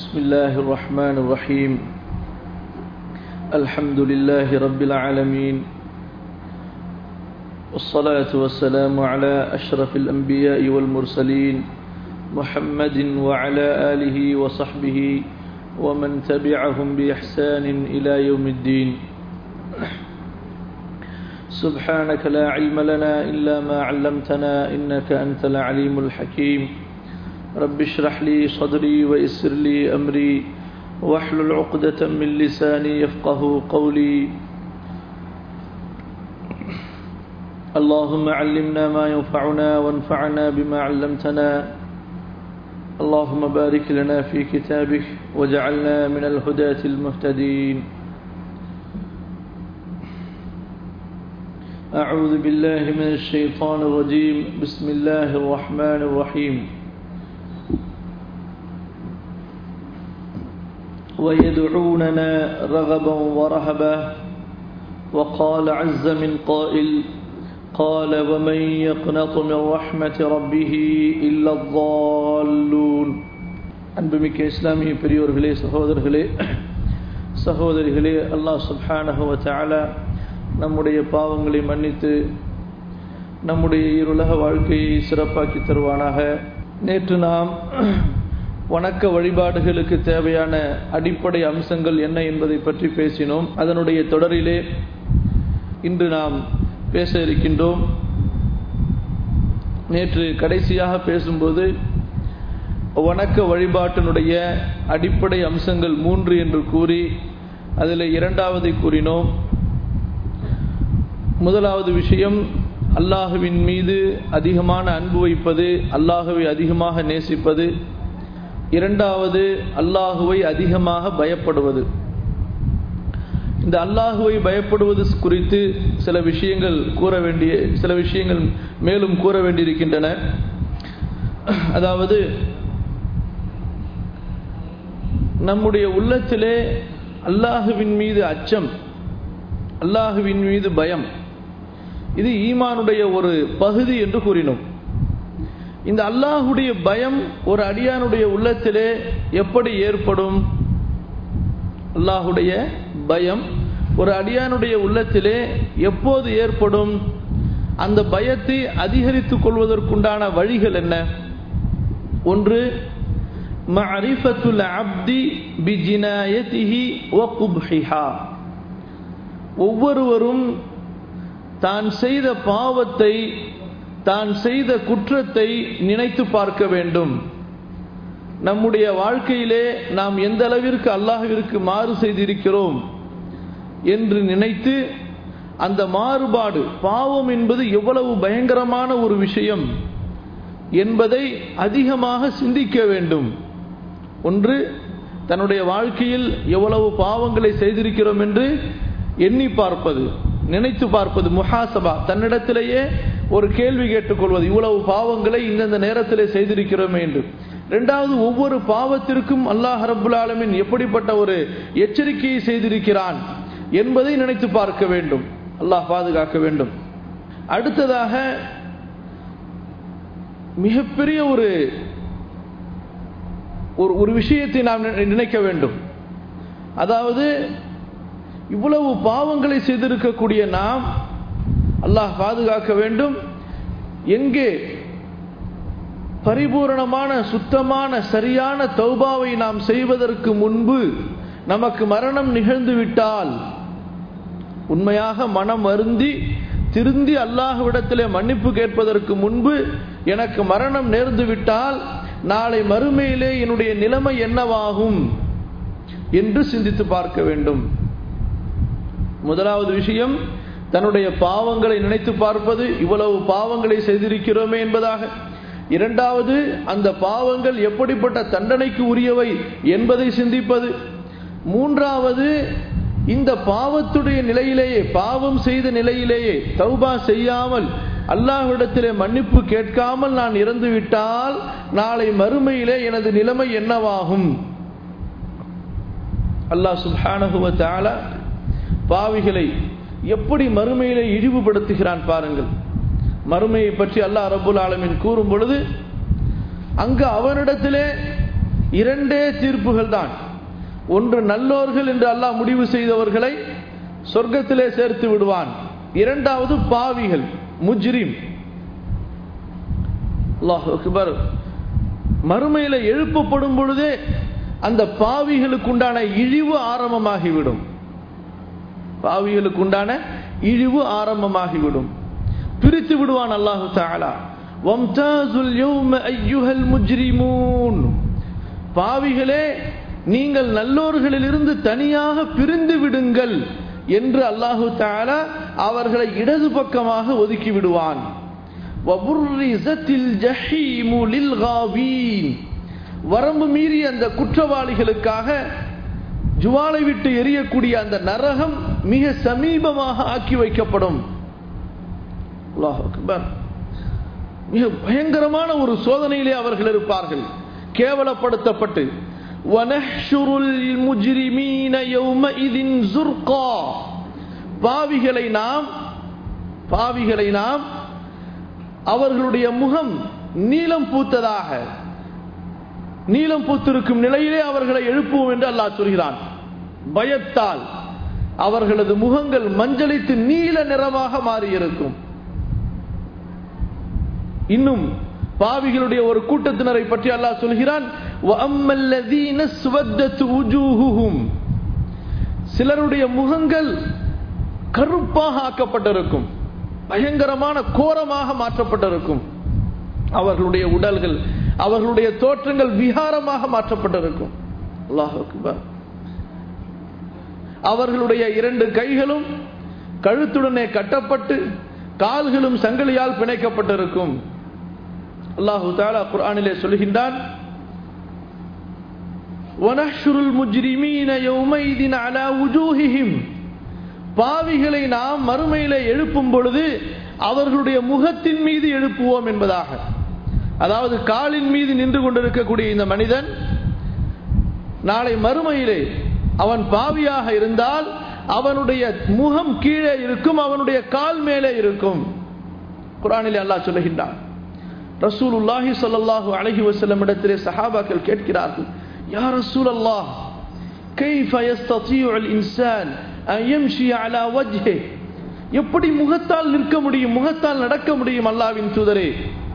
بسم الله الرحمن الرحيم الحمد لله رب العالمين والصلاة والسلام على أشرف الأنبياء والمرسلين محمد وعلى آله وصحبه ومن تبعهم بإحسان إلى يوم الدين سبحانك لا علم لنا إلا ما علمتنا إنك أنت العليم الحكيم رب اشرح لي صدري ويسر لي أمري واحلل عقدة من لساني يفقه قولي اللهم علمنا ما ينفعنا وانفعنا بما علمتنا اللهم بارك لنا في كتابك وجعلنا من الهداة المهتدين أعوذ بالله من الشيطان الرجيم بسم الله الرحمن الرحيم ويدعوننا رغبا ورهبا وقال عز من قائل قال ومن يقنط من رحمة ربه إلا الضالون அன்புமிக்க இஸ்லாமிய பெரியோர்களே சகோதரர்களே சகோதரிகளே அல்லாஹ் சுப்ஹானஹு தஆலா நம்முடைய பாவங்களை மன்னித்து நம்முடைய இருலக வாழ்க்கையை சிறப்பாக்கி தருவானாக நேற்று நாம் வணக்க வழிபாடுகளுக்கு தேவையான அடிப்படை அம்சங்கள் என்ன என்பதை பற்றி பேசினோம் அதனுடைய தொடரிலே இன்று நாம் பேச இருக்கின்றோம் நேற்று கடைசியாக பேசும்போது வணக்க வழிபாட்டினுடைய அடிப்படை அம்சங்கள் மூன்று என்று கூறி அதில் இரண்டாவதை கூறினோம் முதலாவது விஷயம் அல்லாஹுவின் மீது அதிகமான அன்பு வைப்பது அல்லாஹுவை அதிகமாக நேசிப்பது இரண்டாவது அல்லாஹுவை அதிகமாக பயப்படுவது இந்த அல்லாஹுவை பயப்படுவது குறித்து சில விஷயங்கள் கூற வேண்டிய சில விஷயங்கள் மேலும் கூற வேண்டியிருக்கின்றன அதாவது நம்முடைய உள்ளத்திலே அல்லாஹுவின் மீது அச்சம் அல்லாஹுவின் மீது பயம் இது ஈமானுடைய ஒரு பகுதி என்று கூறினோம் இந்த அல்லாஹுடைய பயம் ஒரு அடியானுடைய உள்ளத்திலே எப்படி ஏற்படும் அல்லாஹுடைய பயம் ஒரு அடியானுடைய உள்ளத்திலே எப்போது ஏற்படும் அந்த பயத்தை அதிகரித்துக் கொள்வதற்குண்டான வழிகள் என்ன ஒன்று மஅரிஃபத்துல் அப்தி பிஜினாயதிஹி வ குப்ஹிஹா ஒவ்வொருவரும் தான் செய்த பாவத்தை தான் செய்த குற்றத்தை நினைத்து பார்க்க வேண்டும் நம்முடைய வாழ்க்கையிலே நாம் எந்த அளவிற்கு அல்லாஹிற்கு மாறு செய்திருக்கிறோம் என்று நினைத்து அந்த மாறுபாடு பாவம் என்பது எவ்வளவு பயங்கரமான ஒரு விஷயம் என்பதை அதிகமாக சிந்திக்க வேண்டும் ஒன்று தன்னுடைய வாழ்க்கையில் எவ்வளவு பாவங்களை செய்திருக்கிறோம் என்று எண்ணி பார்ப்பது நினைத்து பார்ப்பது முஹாசபா தன்னிடத்திலேயே ஒரு கேள்வி கேட்டுக்கொள்வது இவ்வளவு பாவங்களை இந்தந்த நேரத்திலே செய்திருக்கிறோமே என்று இரண்டாவது ஒவ்வொரு பாவத்திற்கும் அல்லாஹ் ரபுல் ஆலமின் எப்படிப்பட்ட ஒரு எச்சரிக்கையை செய்திருக்கிறான் என்பதை நினைத்து பார்க்க வேண்டும் அல்லாஹ் பாதுகாக்க வேண்டும் அடுத்ததாக மிகப்பெரிய ஒரு ஒரு விஷயத்தை நாம் நினைக்க வேண்டும் அதாவது இவ்வளவு பாவங்களை செய்திருக்கக்கூடிய நாம் அல்லாஹ் பாதுகாக்க வேண்டும் எங்கே பரிபூரணமான சுத்தமான சரியான தௌபாவை நாம் செய்வதற்கு முன்பு நமக்கு மரணம் நிகழ்ந்து விட்டால் உண்மையாக மனம் வருந்தி திருந்தி அல்லாஹ்விடத்திலே மன்னிப்பு கேட்பதற்கு முன்பு எனக்கு மரணம் நேர்ந்து விட்டால் நாளை மறுமையிலே என்னுடைய நிலைமை என்னவாகும் என்று சிந்தித்து பார்க்க வேண்டும் முதலாவது விஷயம் தன்னுடைய பாவங்களை நினைத்து பார்ப்பது இவ்வளவு பாவங்களை செய்திருக்கிறோமே என்பதாக இரண்டாவது அந்த பாவங்கள் எப்படிப்பட்ட தண்டனைக்கு உரியவை என்பதை சிந்திப்பது மூன்றாவது இந்த பாவத்துடைய நிலையிலேயே பாவம் செய்த நிலையிலேயே தௌபா செய்யாமல் அல்லாஹ்விடத்திலே மன்னிப்பு கேட்காமல் நான் இறந்து விட்டால் நாளை மறுமையிலே எனது நிலைமை என்னவாகும் அல்லாஹ் சுல்ஹானகுவ தாலா பாவிகளை எப்படி மறுமையிலே இழிவுபடுத்துகிறான் பாருங்கள் மறுமையை பற்றி அல்லாஹ் ரபுல் ஆலமின் கூறும் பொழுது அங்கு அவனிடத்திலே இரண்டே தீர்ப்புகள் தான் ஒன்று நல்லோர்கள் என்று அல்லாஹ் முடிவு செய்தவர்களை சொர்க்கத்திலே சேர்த்து விடுவான் இரண்டாவது பாவிகள் முஜ்ரிம் அல்லாஹ் அக்பர் மறுமையில எழுப்பப்படும் பொழுதே அந்த பாவிகளுக்கு உண்டான இழிவு ஆரம்பமாகிவிடும் பாவிகளுக்கு உண்டான இழிவு ஆரம்பமாகிவிடும் பிரித்து விடுவான் அல்லாஹு தாலா வம்தாசுல் யௌம ஐயுஹல் முஜ்ரிமூன் பாவிகளே நீங்கள் நல்லோர்களிலிருந்து தனியாக பிரிந்து விடுங்கள் என்று அல்லாஹு தாலா அவர்களை இடது பக்கமாக ஒதுக்கி விடுவான் வரம்பு மீறி அந்த குற்றவாளிகளுக்காக ஜுவாலை விட்டு எரியக்கூடிய அந்த நரகம் மிக சமீபமாக ஆக்கி வைக்கப்படும் மிக பயங்கரமான ஒரு சோதனையிலே அவர்கள் இருப்பார்கள் கேவலப்படுத்தப்பட்டு பாவிகளை நாம் பாவிகளை நாம் அவர்களுடைய முகம் நீலம் பூத்ததாக நீலம் பூத்திருக்கும் நிலையிலே அவர்களை எழுப்புவோம் என்று அல்லாஹ் சொல்கிறான் பயத்தால் அவர்களது முகங்கள் மஞ்சளித்து நீல நிறமாக மாறியிருக்கும் இன்னும் பாவிகளுடைய ஒரு கூட்டத்தினரை பற்றி அல்லாஹ் சொல்கிறான் சிலருடைய முகங்கள் கருப்பாக ஆக்கப்பட்டிருக்கும் பயங்கரமான கோரமாக மாற்றப்பட்டிருக்கும் அவர்களுடைய உடல்கள் அவர்களுடைய தோற்றங்கள் விகாரமாக மாற்றப்பட்டிருக்கும் அல்லாஹ் அவர்களுடைய இரண்டு கைகளும் கழுத்துடனே கட்டப்பட்டு கால்களும் சங்கிலியால் பிணைக்கப்பட்டிருக்கும் அல்லாஹு தாலா குர்ஆனிலே சொல்கின்றான் وَنَحْشُرُ الْمُجْرِمِينَ يَوْمَئِذٍ عَلَى وُجُوهِهِمْ பாவிகளை நாம் மறுமையிலே எழுப்பும் பொழுது அவர்களுடைய முகத்தின் மீது எழுப்புவோம் என்பதாக அதாவது காலின் மீது நின்று கொண்டிருக்கக்கூடிய இந்த மனிதன் நாளை மறுமையிலே அவன் பாவியாக இருந்தால் அவனுடைய முகம் கீழே இருக்கும் அவனுடைய கால் மேலே இருக்கும் குரானிலே அல்லாஹ் சொல்லுகின்றான் ரசூலுல்லாஹி ஸல்லல்லாஹு அலைஹி வஸல்லம் இடத்திலே சஹாபாக்கள் கேட்கிறார்கள் யா ரசூலல்லாஹ் كيف يستطيع الانسان ان يمشي على وجهه எப்படி முகத்தால் நிற்க முடியும் முகத்தால் நடக்க முடியும் அல்லாஹ்வின் தூதரே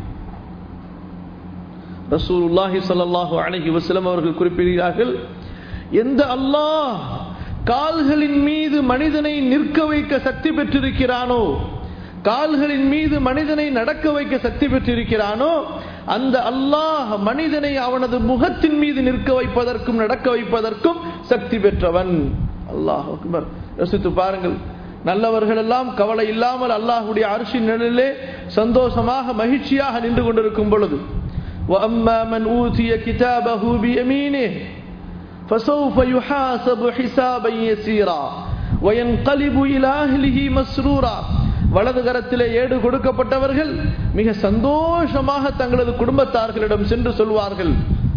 ரசூலுல்லாஹி ஸல்லல்லாஹு அலைஹி வஸல்லம் அவர்கள் குறிப்பிடுகிறார்கள் எந்த அல்லாஹ் கால்களின் மீது மனிதனை நிற்க வைக்க சக்தி பெற்றிருக்கிறானோ கால்களின் மீது மனிதனை நடக்க வைக்க சக்தி பெற்றிருக்கிறானோ அந்த அல்லாஹ் மனிதனை அவனது முகத்தின் மீது நிற்க வைப்பதற்கும் நடக்க வைப்பதற்கும் சக்தி பெற்றவன் அல்லாஹ் அக்பர் யோசித்து பாருங்கள் நல்லவர்கள் எல்லாம் கவலை இல்லாமல் அல்லாஹுடைய அரிசி நிழலிலே சந்தோஷமாக மகிழ்ச்சியாக நின்று கொண்டிருக்கும் பொழுது وأما من أوتي كتابه بيمينه فسوف يحاسب حسابا يسيرا وينقلب إلى أهله مسرورا வலது கரத்திலே ஏடு கொடுக்கப்பட்டவர்கள் மிக சந்தோஷமாக தங்களது குடும்பத்தார்களிடம் சென்று சொல்வார்கள்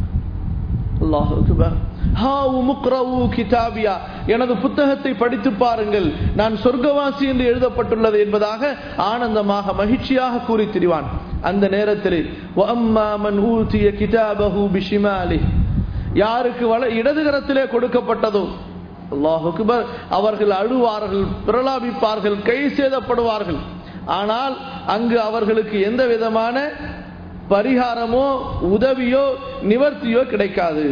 எனது புத்தகத்தை படித்து பாருங்கள் நான் சொர்க்கவாசி என்று எழுதப்பட்டுள்ளது என்பதாக ஆனந்தமாக மகிழ்ச்சியாக கூறி திரிவான் அந்த நேரத்தில் யாருக்கு வள இடது கரத்திலே கொடுக்கப்பட்டதோ அல்லாஹுக்குபர் அவர்கள் அழுவார்கள் பிரலாபிப்பார்கள் கை சேதப்படுவார்கள் ஆனால் அங்கு அவர்களுக்கு எந்த விதமான பரிகாரமோ உதவியோ நிவர்த்தியோ கிடைக்காது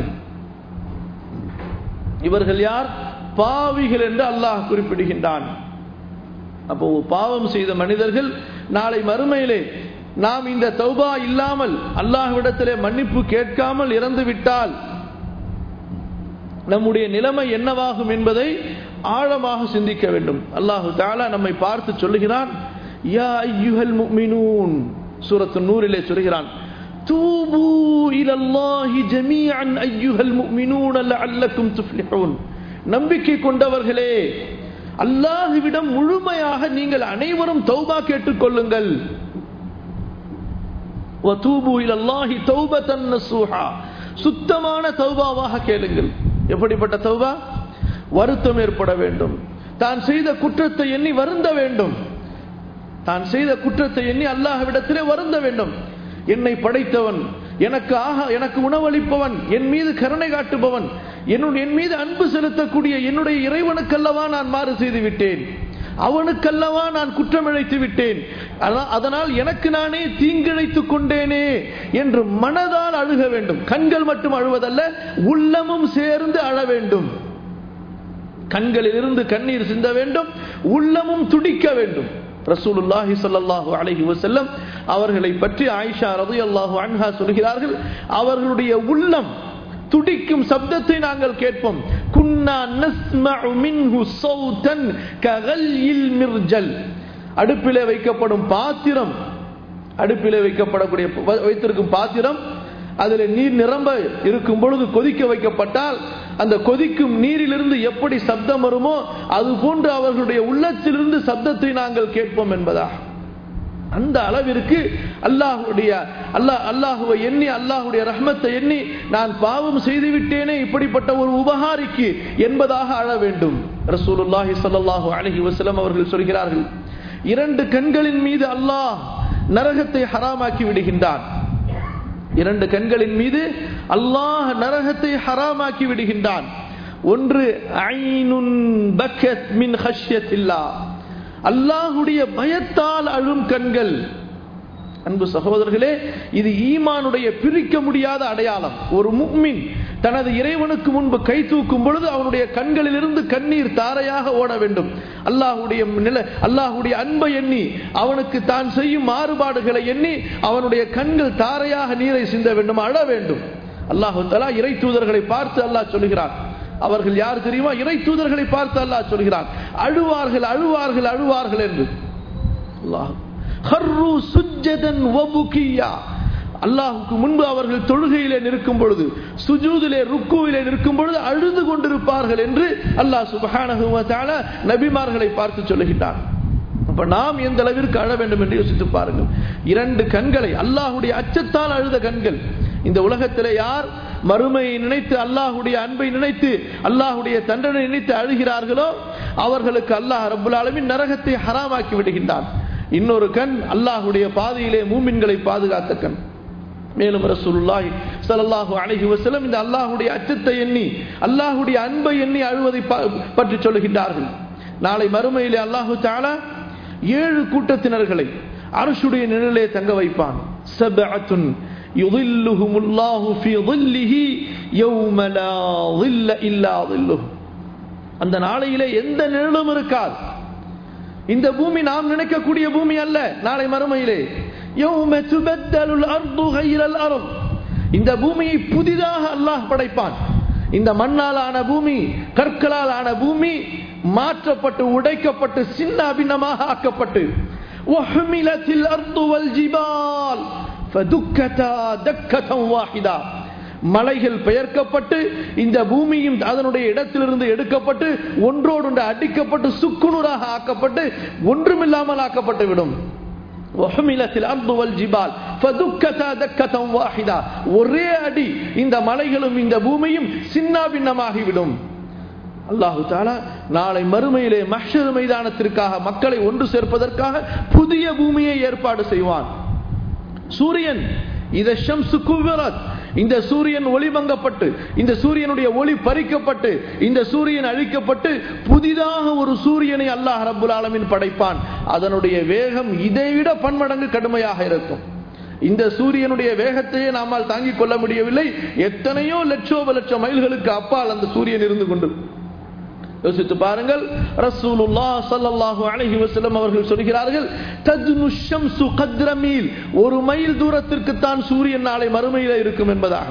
இவர்கள் யார் பாவிகள் என்று அல்லாஹ் குறிப்பிடுகின்றான் அப்போ பாவம் செய்த மனிதர்கள் நாளை மறுமையிலே நாம் இந்த தௌபா இல்லாமல் அல்லாஹ்விடத்திலே மன்னிப்பு கேட்காமல் இறந்து விட்டால் நம்முடைய நிலைமை என்னவாகும் என்பதை ஆழமாக சிந்திக்க வேண்டும் அல்லாஹு தாலா நம்மை பார்த்து சொல்லுகிறான் யா ஐயுஹல் முஃமினூன் சூரத்து நூறிலே சொல்கிறான் தூபு இலல்லாஹி ஜமீஅன் ஐயுஹல் முஃமினூன் லஅல்லக்கும் துஃப்லிஹூன் நம்பிக்கை கொண்டவர்களே அல்லாஹ்விடம் முழுமையாக நீங்கள் அனைவரும் தௌபா கேட்டுக்கொள்ளுங்கள் வதூபு இலல்லாஹி தௌபத்தன் நஸூஹா சுத்தமான தௌபாவாக கேளுங்கள் எப்படிப்பட்ட தௌபா வருத்தம் ஏற்பட வேண்டும் தான் செய்த குற்றத்தை எண்ணி வருந்த வேண்டும் தான் செய்த குற்றத்தை எண்ணி அல்லாஹ்விடத்திலே வருந்த வேண்டும் என்னை படைத்தவன் எனக்கு ஆக எனக்கு உணவளிப்பவன் என் மீது கருணை காட்டுபவன் என்னுடைய என் மீது அன்பு செலுத்தக்கூடிய என்னுடைய இறைவனுக்கல்லவா நான் மாறு செய்து விட்டேன் அவனுக்கல்லவா நான் குற்றம் இழைத்து விட்டேன் அதா- அதனால் எனக்கு நானே தீங்கிழைத்துக் கொண்டேனே என்று மனதால் அழுக வேண்டும் கண்கள் மட்டும் அழுவதல்ல உள்ளமும் சேர்ந்து அழ வேண்டும் கண்களில் இருந்து கண்ணீர் சிந்த வேண்டும் உள்ளமும் துடிக்க வேண்டும் ரசூலுல்லாஹி ஸல்லல்லாஹு அலைஹி வஸல்லம் அவர்களை பற்றி ஆயிஷா ரலியல்லாஹு அன்ஹா சொல்கிறார்கள் அவர்களுடைய உள்ளம் துடிக்கும் சப்தத்தை நாங்கள் கேட்போம் குன்னா நஸ்மஉ மின்ஹு சௌதன் ககல்யில் மிர்ஜல் அடுப்பிலே வைக்கப்படும் பாத்திரம் அடுப்பிலே வைக்கப்படக்கூடிய வ- வைத்திருக்கும் பாத்திரம் அதில் நீர் நிரம்ப இருக்கும் பொழுது கொதிக்க வைக்கப்பட்டால் அந்த கொதிக்கும் நீரிலிருந்து எப்படி சப்தம் வருமோ அது போன்று அவர்களுடைய உள்ளத்திலிருந்து சப்தத்தை நாங்கள் கேட்போம் என்பதா அந்த அளவிற்கு அல்லாஹுடைய அல்லாஹ் அல்லாஹுவை எண்ணி அல்லாஹுடைய ரஹ்மத்தை எண்ணி நான் பாவம் செய்து விட்டேனே இப்படிப்பட்ட ஒரு உபகாரிக்கு என்பதாக அழ வேண்டும் ரசூலுல்லாஹி ஸல்லல்லாஹு அலைஹி வஸல்லம் அவர்கள் சொல்கிறார்கள் இரண்டு கண்களின் மீது அல்லாஹ் நரகத்தை ஹராமாக்கி விடுகின்றான் இரண்டு கண்களின் மீது அல்லாஹ் நரகத்தை ஹராமாக்கி விடுகின்றான் ஒன்று ஐனுன் பக்கத் மின் ஹஷ்யத்தில்லா அல்லாஹுடைய பயத்தால் அழும் கண்கள் அன்பு சகோதரர்களே இது ஈமானுடைய பிரிக்க முடியாத அடையாளம் ஒரு முக்மின் தனது இறைவனுக்கு முன்பு கை தூக்கும் பொழுது அவனுடைய கண்களிலிருந்து கண்ணீர் தாரையாக ஓட வேண்டும் அல்லாஹுடைய நில அல்லாஹுடைய அன்பை எண்ணி அவனுக்கு தான் செய்யும் மாறுபாடுகளை எண்ணி அவனுடைய கண்கள் தாரையாக நீரை சிந்த வேண்டும் அழ வேண்டும் அல்லாஹு தலா இறை தூதர்களை பார்த்து அல்லாஹ் சொல்கிறான் அவர்கள் யார் தெரியுமா இறை தூதர்களை பார்த்து அல்லாஹ் சொல்கிறான் அழுவார்கள் அழுவார்கள் அழுவார்கள் என்று அல்லாஹ் ஹர்ரு சுஜ்ஜதன் வபுகியா அல்லாஹுக்கு முன்பு அவர்கள் தொழுகையிலே நிற்கும் பொழுது சுஜூதிலே ருக்குவிலே நிற்கும் பொழுது அழுது கொண்டிருப்பார்கள் என்று அல்லாஹ் சுபஹானஹு வ தஆலா நபிமார்களை பார்த்து சொல்லுகின்றான் அப்ப நாம் எந்த அளவிற்கு அழ வேண்டும் என்று யோசித்து பாருங்கள் இரண்டு கண்களை அல்லாஹுடைய அச்சத்தால் அழுத கண்கள் இந்த உலகத்திலே யார் மறுமையை நினைத்து அல்லாஹுடைய அன்பை நினைத்து அல்லாஹுடைய தண்டனை நினைத்து அழுகிறார்களோ அவர்களுக்கு அல்லாஹ் ரப்புல் ஆலமீன் நரகத்தை ஹராமாக்கி விடுகின்றான் இன்னொரு கண் அல்லாஹுடைய பாதையிலே மூமின்களை பாதுகாத்த கண் மேலும் ரசூலுல்லாஹி ஸல்லல்லாஹு அலைஹி வஸல்லம் இந்த அல்லாஹ்வுடைய அச்சத்தை எண்ணி அல்லாஹ்வுடைய அன்பை எண்ணி அழுவதை ப- பற்றி சொல்லுகின்றார்கள் நாளை மறுமையிலே அல்லாஹு தஆலா ஏழு கூட்டத்தினர்களை அரசுடைய நிழலே தங்க வைப்பான் சபஅத்துன் யுதில்லுஹுமுல்லாஹு ஃபீ ظில்லிஹி யௌம லா ظில்ல இல்லா ظில்லுஹு அந்த நாளையிலே எந்த நிழலும் இருக்காது இந்த பூமி நாம் நினைக்கக்கூடிய பூமி அல்ல நாளை மறுமையிலே யௌம துபத்தலுல் அர்து கைரல் அர்த் இந்த பூமியை புதிதாக அல்லாஹ் படைப்பான் இந்த மண்ணால் ஆன பூமி கற்களால் ஆன பூமி மாற்றப்பட்டு உடைக்கப்பட்டு சின்ன அபிநமாக ஆக்கப்பட்டு وحملت الأرض والجبال فدكتا دكة واحدة மலைகள் பெயர்க்கப்பட்டு இந்த பூமியும் அதனுடைய இடத்திலிருந்து எடுக்கப்பட்டு ஒன்றோடு அடிக்கப்பட்டு சுக்குநூறாக ஆக்கப்பட்டு ஒன்றுமில்லாமல் ஆக்கப்பட்டு விடும் وحملت الأرض والجبال فدكتا دكة واحدة ஒரே அடி இந்த மலைகளும் இந்த பூமியும் சின்னாபின்னமாகிவிடும் அல்லாஹு தாலா நாளை மறுமையிலே மஹ்ஷர் மைதானத்திற்காக மக்களை ஒன்று சேர்ப்பதற்காக புதிய பூமியை ஏற்பாடு செய்வான் சூரியன் இத ஷம்சு குவரத் இந்த சூரியன் ஒளிமங்கப்பட்டு இந்த சூரியனுடைய ஒளி பறிக்கப்பட்டு இந்த சூரியன் அழிக்கப்பட்டு புதிதாக ஒரு சூரியனை அல்லாஹ் ரப்புல் ஆலமீன் படைப்பான் அதனுடைய வேகம் இதைவிட பன்மடங்கு கடுமையாக இருக்கும் இந்த சூரியனுடைய வேகத்தையே நாமால் தாங்கிக் கொள்ள முடியவில்லை எத்தனையோ லட்சோப லட்சம் மைல்களுக்கு அப்பால் அந்த சூரியன் இருந்து கொண்டு யோசித்து பாருங்கள் ரசூலுல்லாஹ் ஸல்லல்லாஹு அலைஹி வஸல்லம் அவர்கள் சொல்கிறார்கள் தத்னு ஷம்சு கத்ர மீல் ஒரு மைல் தூரத்திற்கு தான் சூரியன் நாளை மறுமையில இருக்கும் என்பதாக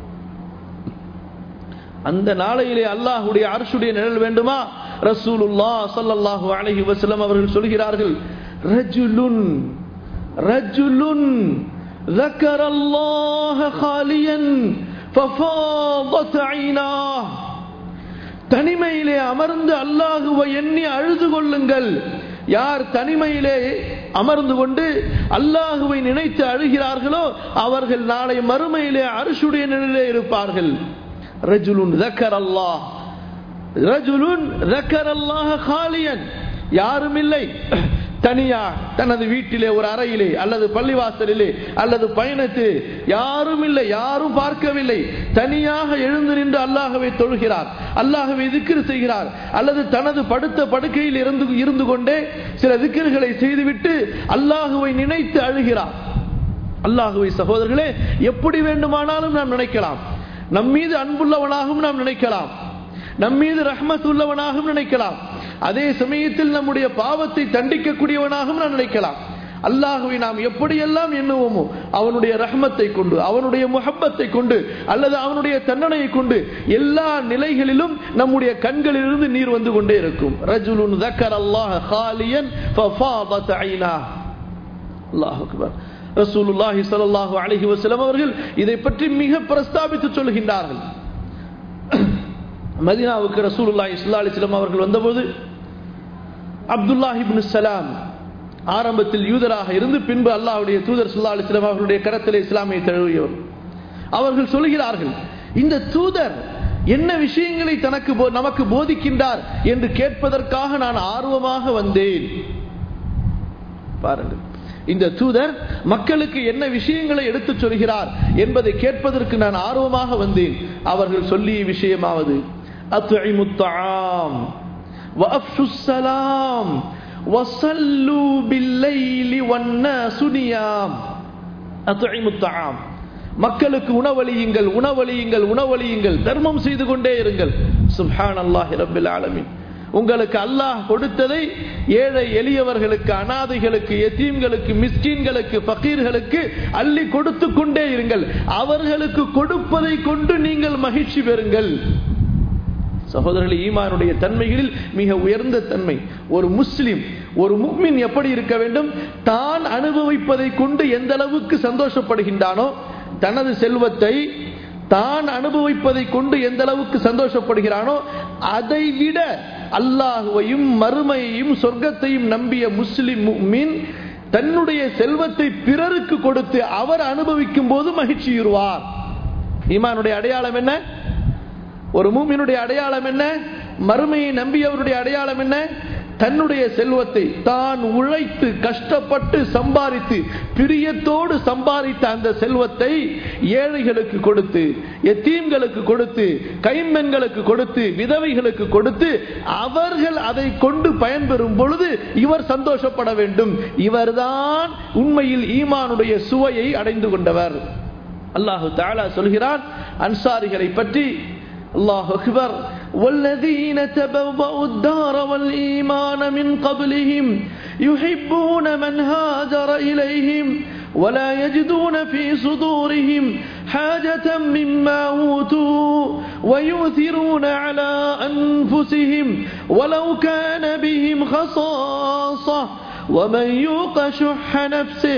அந்த நாளையிலே அல்லாஹ்வுடைய அர்ஷுடைய நிழல் வேண்டுமா ரசூலுல்லாஹ் ஸல்லல்லாஹு அலைஹி வஸல்லம் அவர்கள் சொல்கிறார்கள் ரஜுலுன் ரஜுலுன் ذكر الله خاليا ففاضت عيناه தனிமையிலே அமர்ந்து அல்லாஹுவை எண்ணி அழுது கொள்ளுங்கள் யார் தனிமையிலே அமர்ந்து கொண்டு அல்லாஹுவை நினைத்து அழுகிறார்களோ அவர்கள் நாளை மறுமையிலே அரிசுடைய நிலையிலே இருப்பார்கள் ரஜுலுன் ரக்கர் அல்லாஹ் ரஜுலுன் ரக்கர் அல்லாஹ் காலியன் யாரும் இல்லை தனியா தனது வீட்டிலே ஒரு அறையிலே அல்லது பள்ளிவாசலிலே அல்லது பயணத்தில் யாரும் இல்லை யாரும் பார்க்கவில்லை தனியாக எழுந்து நின்று அல்லாஹவை தொழுகிறார் அல்லாஹவை திக்கிர் செய்கிறார் அல்லது தனது படுத்த படுக்கையில் இருந்து இருந்து கொண்டே சில திக்கிர்களை செய்துவிட்டு அல்லாஹுவை நினைத்து அழுகிறார் அல்லாஹுவை சகோதரர்களே எப்படி வேண்டுமானாலும் நாம் நினைக்கலாம் நம் மீது அன்புள்ளவனாகவும் நாம் நினைக்கலாம் நம் மீது ரஹ்மத் உள்ளவனாகவும் நினைக்கலாம் அதே சமயத்தில் நம்முடைய பாவத்தை தண்டிக்கக்கூடியவனாகவும் நாம் நினைக்கலாம் அல்லாஹுவை நாம் எப்படியெல்லாம் எண்ணுவோமோ அவனுடைய ரஹ்மத்தை கொண்டு அவனுடைய முகப்பத்தை கொண்டு அல்லது அவனுடைய தண்டனையை கொண்டு எல்லா நிலைகளிலும் நம்முடைய கண்களிலிருந்து நீர் வந்து கொண்டே இருக்கும் ரஜுலுன் தக்கர் அல்லாஹ் ஹாலியன் ஃபஃபாதத் ஐனா அல்லாஹ் அக்பர் ரசூலுல்லாஹி ஸல்லல்லாஹு அலைஹி வஸல்லம் அவர்கள் இதை பற்றி மிக பிரஸ்தாபித்து சொல்கின்றார்கள் மதீனாவுக்கு ரசூலுல்லாஹி ஸல்லல்லாஹு அலைஹி வஸல்லம் அவர்கள் வந்தபோது அப்துல்லாஹ் இப்னு சலாம் ஆரம்பத்தில் யூதராக இருந்து பின்பு அல்லாஹ்வுடைய தூதர் ஸல்லல்லாஹு அலைஹி வஸல்லம் அவர்களுடைய கரத்தில் இஸ்லாமை தழுவியவர் அவர்கள் சொல்கிறார்கள் இந்த தூதர் என்ன விஷயங்களை தனக்கு நமக்கு போதிக்கின்றார் என்று கேட்பதற்காக நான் ஆர்வமாக வந்தேன் பாருங்கள் இந்த தூதர் மக்களுக்கு என்ன விஷயங்களை எடுத்துச் சொல்கிறார் என்பதை கேட்பதற்கு நான் ஆர்வமாக வந்தேன் அவர்கள் சொல்லிய விஷயமாவது அத்துமுத்தாம் وأفشوا السلام وصلوا بالليل والناس نيام أطعموا الطعام மக்களுக்கு உணவளியுங்கள் உணவளியுங்கள் உணவளியுங்கள் தர்மம் செய்து கொண்டே இருங்கள் சுப்ஹான் அல்லாஹி ரபில் ஆலமின் உங்களுக்கு அல்லாஹ் கொடுத்ததை ஏழை எளியவர்களுக்கு அனாதைகளுக்கு எத்தீம்களுக்கு மிஸ்கீன்களுக்கு பக்கீர்களுக்கு அள்ளி கொடுத்து கொண்டே இருங்கள் அவர்களுக்கு கொடுப்பதை கொண்டு நீங்கள் மகிழ்ச்சி பெறுங்கள் சகோதரர்கள் ஈமானுடைய தன்மைகளில் மிக உயர்ந்த தன்மை ஒரு முஸ்லிம் ஒரு முக்மின் எப்படி இருக்க வேண்டும் தான் அனுபவிப்பதை கொண்டு எந்த அளவுக்கு சந்தோஷப்படுகின்றானோ தனது செல்வத்தை தான் அனுபவிப்பதை கொண்டு எந்த அளவுக்கு சந்தோஷப்படுகிறானோ அதை விட அல்லாஹுவையும் மறுமையையும் சொர்க்கத்தையும் நம்பிய முஸ்லிம் மீன் தன்னுடைய செல்வத்தை பிறருக்கு கொடுத்து அவர் அனுபவிக்கும் போது மகிழ்ச்சியுறுவார் ஈமானுடைய அடையாளம் என்ன ஒரு மூமினுடைய அடையாளம் என்ன மறுமையை நம்பியவருடைய அடையாளம் என்ன தன்னுடைய செல்வத்தை தான் உழைத்து கஷ்டப்பட்டு சம்பாதித்து பிரியத்தோடு சம்பாதித்த அந்த செல்வத்தை ஏழைகளுக்கு கொடுத்து எத்தீம்களுக்கு கொடுத்து கைம்பெண்களுக்கு கொடுத்து விதவைகளுக்கு கொடுத்து அவர்கள் அதை கொண்டு பயன்பெறும் பொழுது இவர் சந்தோஷப்பட வேண்டும் இவர்தான் உண்மையில் ஈமானுடைய சுவையை அடைந்து கொண்டவர் அல்லாஹு தாலா சொல்கிறான் அன்சாரிகளை பற்றி الله أكبر والذين تبوأوا الدار والإيمان من قبلهم يحبون من هاجر إليهم ولا يجدون في صدورهم حاجة مما أوتوا ويؤثرون على أنفسهم ولو كان بهم خصاصة ومن يوق شح نفسه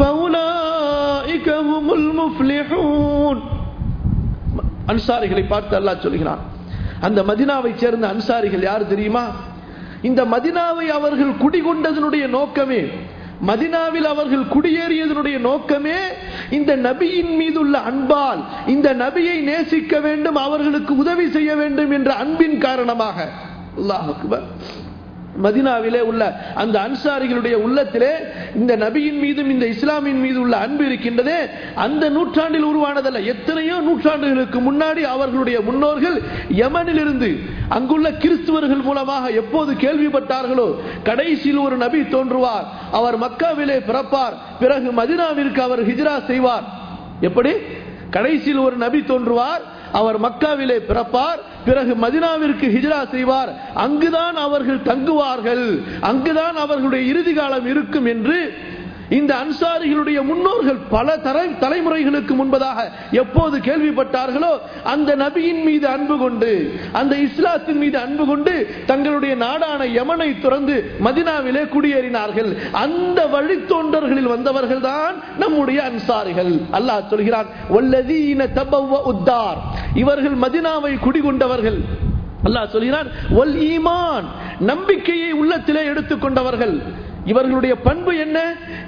فأولئك هم المفلحون அன்சாரிகளை பார்த்து அல்லாஹ் சொல்கிறான் அந்த மதினாவை சேர்ந்த அன்சாரிகள் யார் தெரியுமா இந்த மதினாவை அவர்கள் குடிகொண்டதனுடைய நோக்கமே மதினாவில் அவர்கள் குடியேறியதனுடைய நோக்கமே இந்த நபியின் மீதுள்ள அன்பால் இந்த நபியை நேசிக்க வேண்டும் அவர்களுக்கு உதவி செய்ய வேண்டும் என்ற அன்பின் காரணமாக அல்லாஹ் அக்பர் மதினாவிலே உள்ள அந்த அன்சாரிகளுடைய உள்ளத்திலே இந்த நபியின் மீதும் இந்த இஸ்லாமின் மீது உள்ள அன்பு இருக்கின்றதே அந்த நூற்றாண்டில் உருவானதல்ல எத்தனையோ நூற்றாண்டுகளுக்கு முன்னாடி அவர்களுடைய முன்னோர்கள் யமனில் இருந்து அங்குள்ள கிறிஸ்துவர்கள் மூலமாக எப்போது கேள்விப்பட்டார்களோ கடைசியில் ஒரு நபி தோன்றுவார் அவர் மக்காவிலே பிறப்பார் பிறகு மதினாவிற்கு அவர் ஹிஜ்ரா செய்வார் எப்படி கடைசியில் ஒரு நபி தோன்றுவார் அவர் மக்காவிலே பிறப்பார் பிறகு மதினாவிற்கு ஹிஜ்ரா செய்வார் அங்குதான் அவர்கள் தங்குவார்கள் அங்குதான் அவர்களுடைய இறுதி காலம் இருக்கும் என்று இந்த அன்சாரிகளுடைய முன்னோர்கள் பல தலை தலைமுறைகளுக்கு முன்பதாக எப்போது கேள்விப்பட்டார்களோ அந்த நபியின் மீது அன்பு கொண்டு அந்த இஸ்லாத்தின் மீது அன்பு கொண்டு தங்களுடைய நாடான யமனை துறந்து மதினாவிலே குடியேறினார்கள் அந்த வழித்தோன்றர்களில் வந்தவர்கள் தான் நம்முடைய அன்சாரிகள் அல்லாஹ் சொல்கிறான் வல்லதீன தபவ்வ உத்தார் இவர்கள் மதினாவை குடிகொண்டவர்கள் அல்லாஹ் சொல்கிறான் ஒல் ஈமான் நம்பிக்கையை உள்ளத்திலே எடுத்துக்கொண்டவர்கள் இவர்களுடைய பண்பு என்ன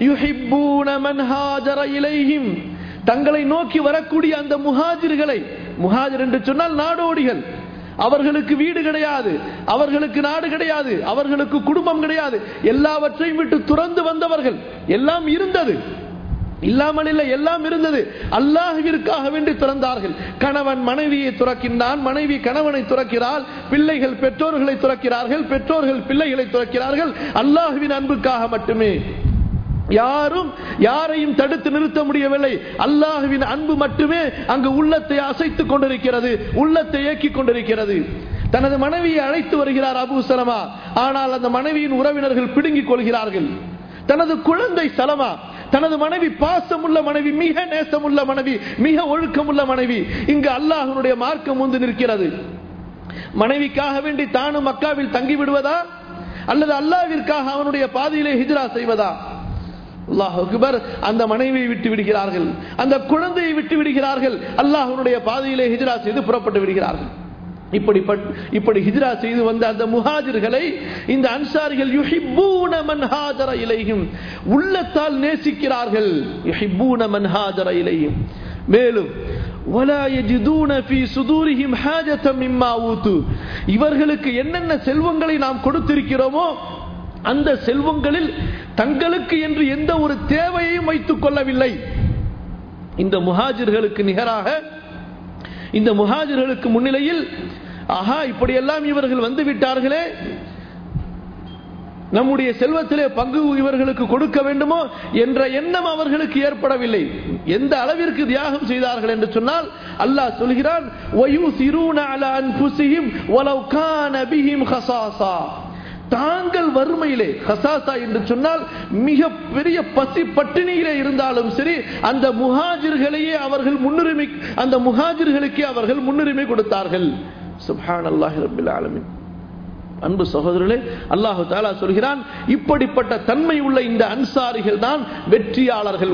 இலைஹிம் தங்களை நோக்கி வரக்கூடிய அந்த முஹாஜிர்களை முஹாஜிர் என்று சொன்னால் நாடோடிகள் அவர்களுக்கு வீடு கிடையாது அவர்களுக்கு நாடு கிடையாது அவர்களுக்கு குடும்பம் கிடையாது எல்லாவற்றையும் விட்டு துறந்து வந்தவர்கள் எல்லாம் இருந்தது இல்லாமல் இல்லை எல்லாம் இருந்தது அல்லாஹுவிற்காக வேண்டி துறந்தார்கள் கணவன் மனைவியை துறக்கின்றான் மனைவி கணவனை துறக்கிறாள் பிள்ளைகள் பெற்றோர்களை துறக்கிறார்கள் பெற்றோர்கள் பிள்ளைகளை துறக்கிறார்கள் அல்லாஹுவின் அன்புக்காக மட்டுமே யாரும் யாரையும் தடுத்து நிறுத்த முடியவில்லை அல்லாஹுவின் அன்பு மட்டுமே அங்கு உள்ளத்தை அசைத்துக் கொண்டிருக்கிறது உள்ளத்தை இயக்கிக் கொண்டிருக்கிறது தனது மனைவியை அழைத்து வருகிறார் அபு சலமா ஆனால் அந்த மனைவியின் உறவினர்கள் பிடுங்கிக் கொள்கிறார்கள் தனது குழந்தை சலமா தனது மனைவி பாசமுள்ள மனைவி மிக நேசமுள்ள மனைவி மிக ஒழுக்கமுள்ள மனைவி இங்கு அல்லாஹனுடைய மார்க்கம் வந்து நிற்கிறது மனைவிக்காக வேண்டி தானும் மக்காவில் தங்கி விடுவதா அல்லது அல்லாவிற்காக அவனுடைய பாதையிலே ஹிஜ்ரா செய்வதா அல்லாஹ் அக்பர் அந்த மனைவியை விட்டு விடுகிறார்கள் அந்த குழந்தையை விட்டு விடுகிறார்கள் அல்லாஹனுடைய பாதையிலே ஹிஜ்ரா செய்து புறப்பட்டு விடுகிறார்கள் இப்படி இப்படி ஹிஜ்ரா செய்து வந்த அந்த முஹாஜிர்களை இந்த அன்சாரிகள் யுஹிப்பூன மன் ஹாஜர இலையும் உள்ளத்தால் நேசிக்கிறார்கள் யுஹிப்பூன மன் ஹாஜர இலையும் மேலும் ولا يجدون في صدورهم حاجة مما اوتوا இவர்களுக்கு என்னென்ன செல்வங்களை நாம் கொடுத்திருக்கிறோமோ அந்த செல்வங்களில் தங்களுக்கு என்று எந்த ஒரு தேவையையும் வைத்துக் கொள்ளவில்லை இந்த முஹாஜிர்களுக்கு நிகராக இந்த முஹாஜிர்களுக்கு முன்னிலையில் ஆஹா இப்படியெல்லாம் இவர்கள் வந்து விட்டார்களே நம்முடைய செல்வத்திலே பங்கு இவர்களுக்கு கொடுக்க வேண்டுமோ என்ற எண்ணம் அவர்களுக்கு ஏற்படவில்லை எந்த அளவிற்கு தியாகம் செய்தார்கள் என்று சொன்னால் அல்லாஹ் சொல்கிறான் தாங்கள் வறுமையிலே ஹசாசா என்று சொன்னால் மிக பெரிய பசி பட்டினியிலே இருந்தாலும் சரி அந்த முஹாஜிர்களையே அவர்கள் முன்னுரிமை அந்த முஹாஜிர்களுக்கே அவர்கள் முன்னுரிமை கொடுத்தார்கள் சுப்ஹான் அல்லாஹி ரபில் ஆலமின் அன்பு சகோதரர்களே அல்லாஹு தாலா சொல்கிறான் இப்படிப்பட்ட தன்மை உள்ள இந்த அன்சாரிகள் தான் வெற்றியாளர்கள்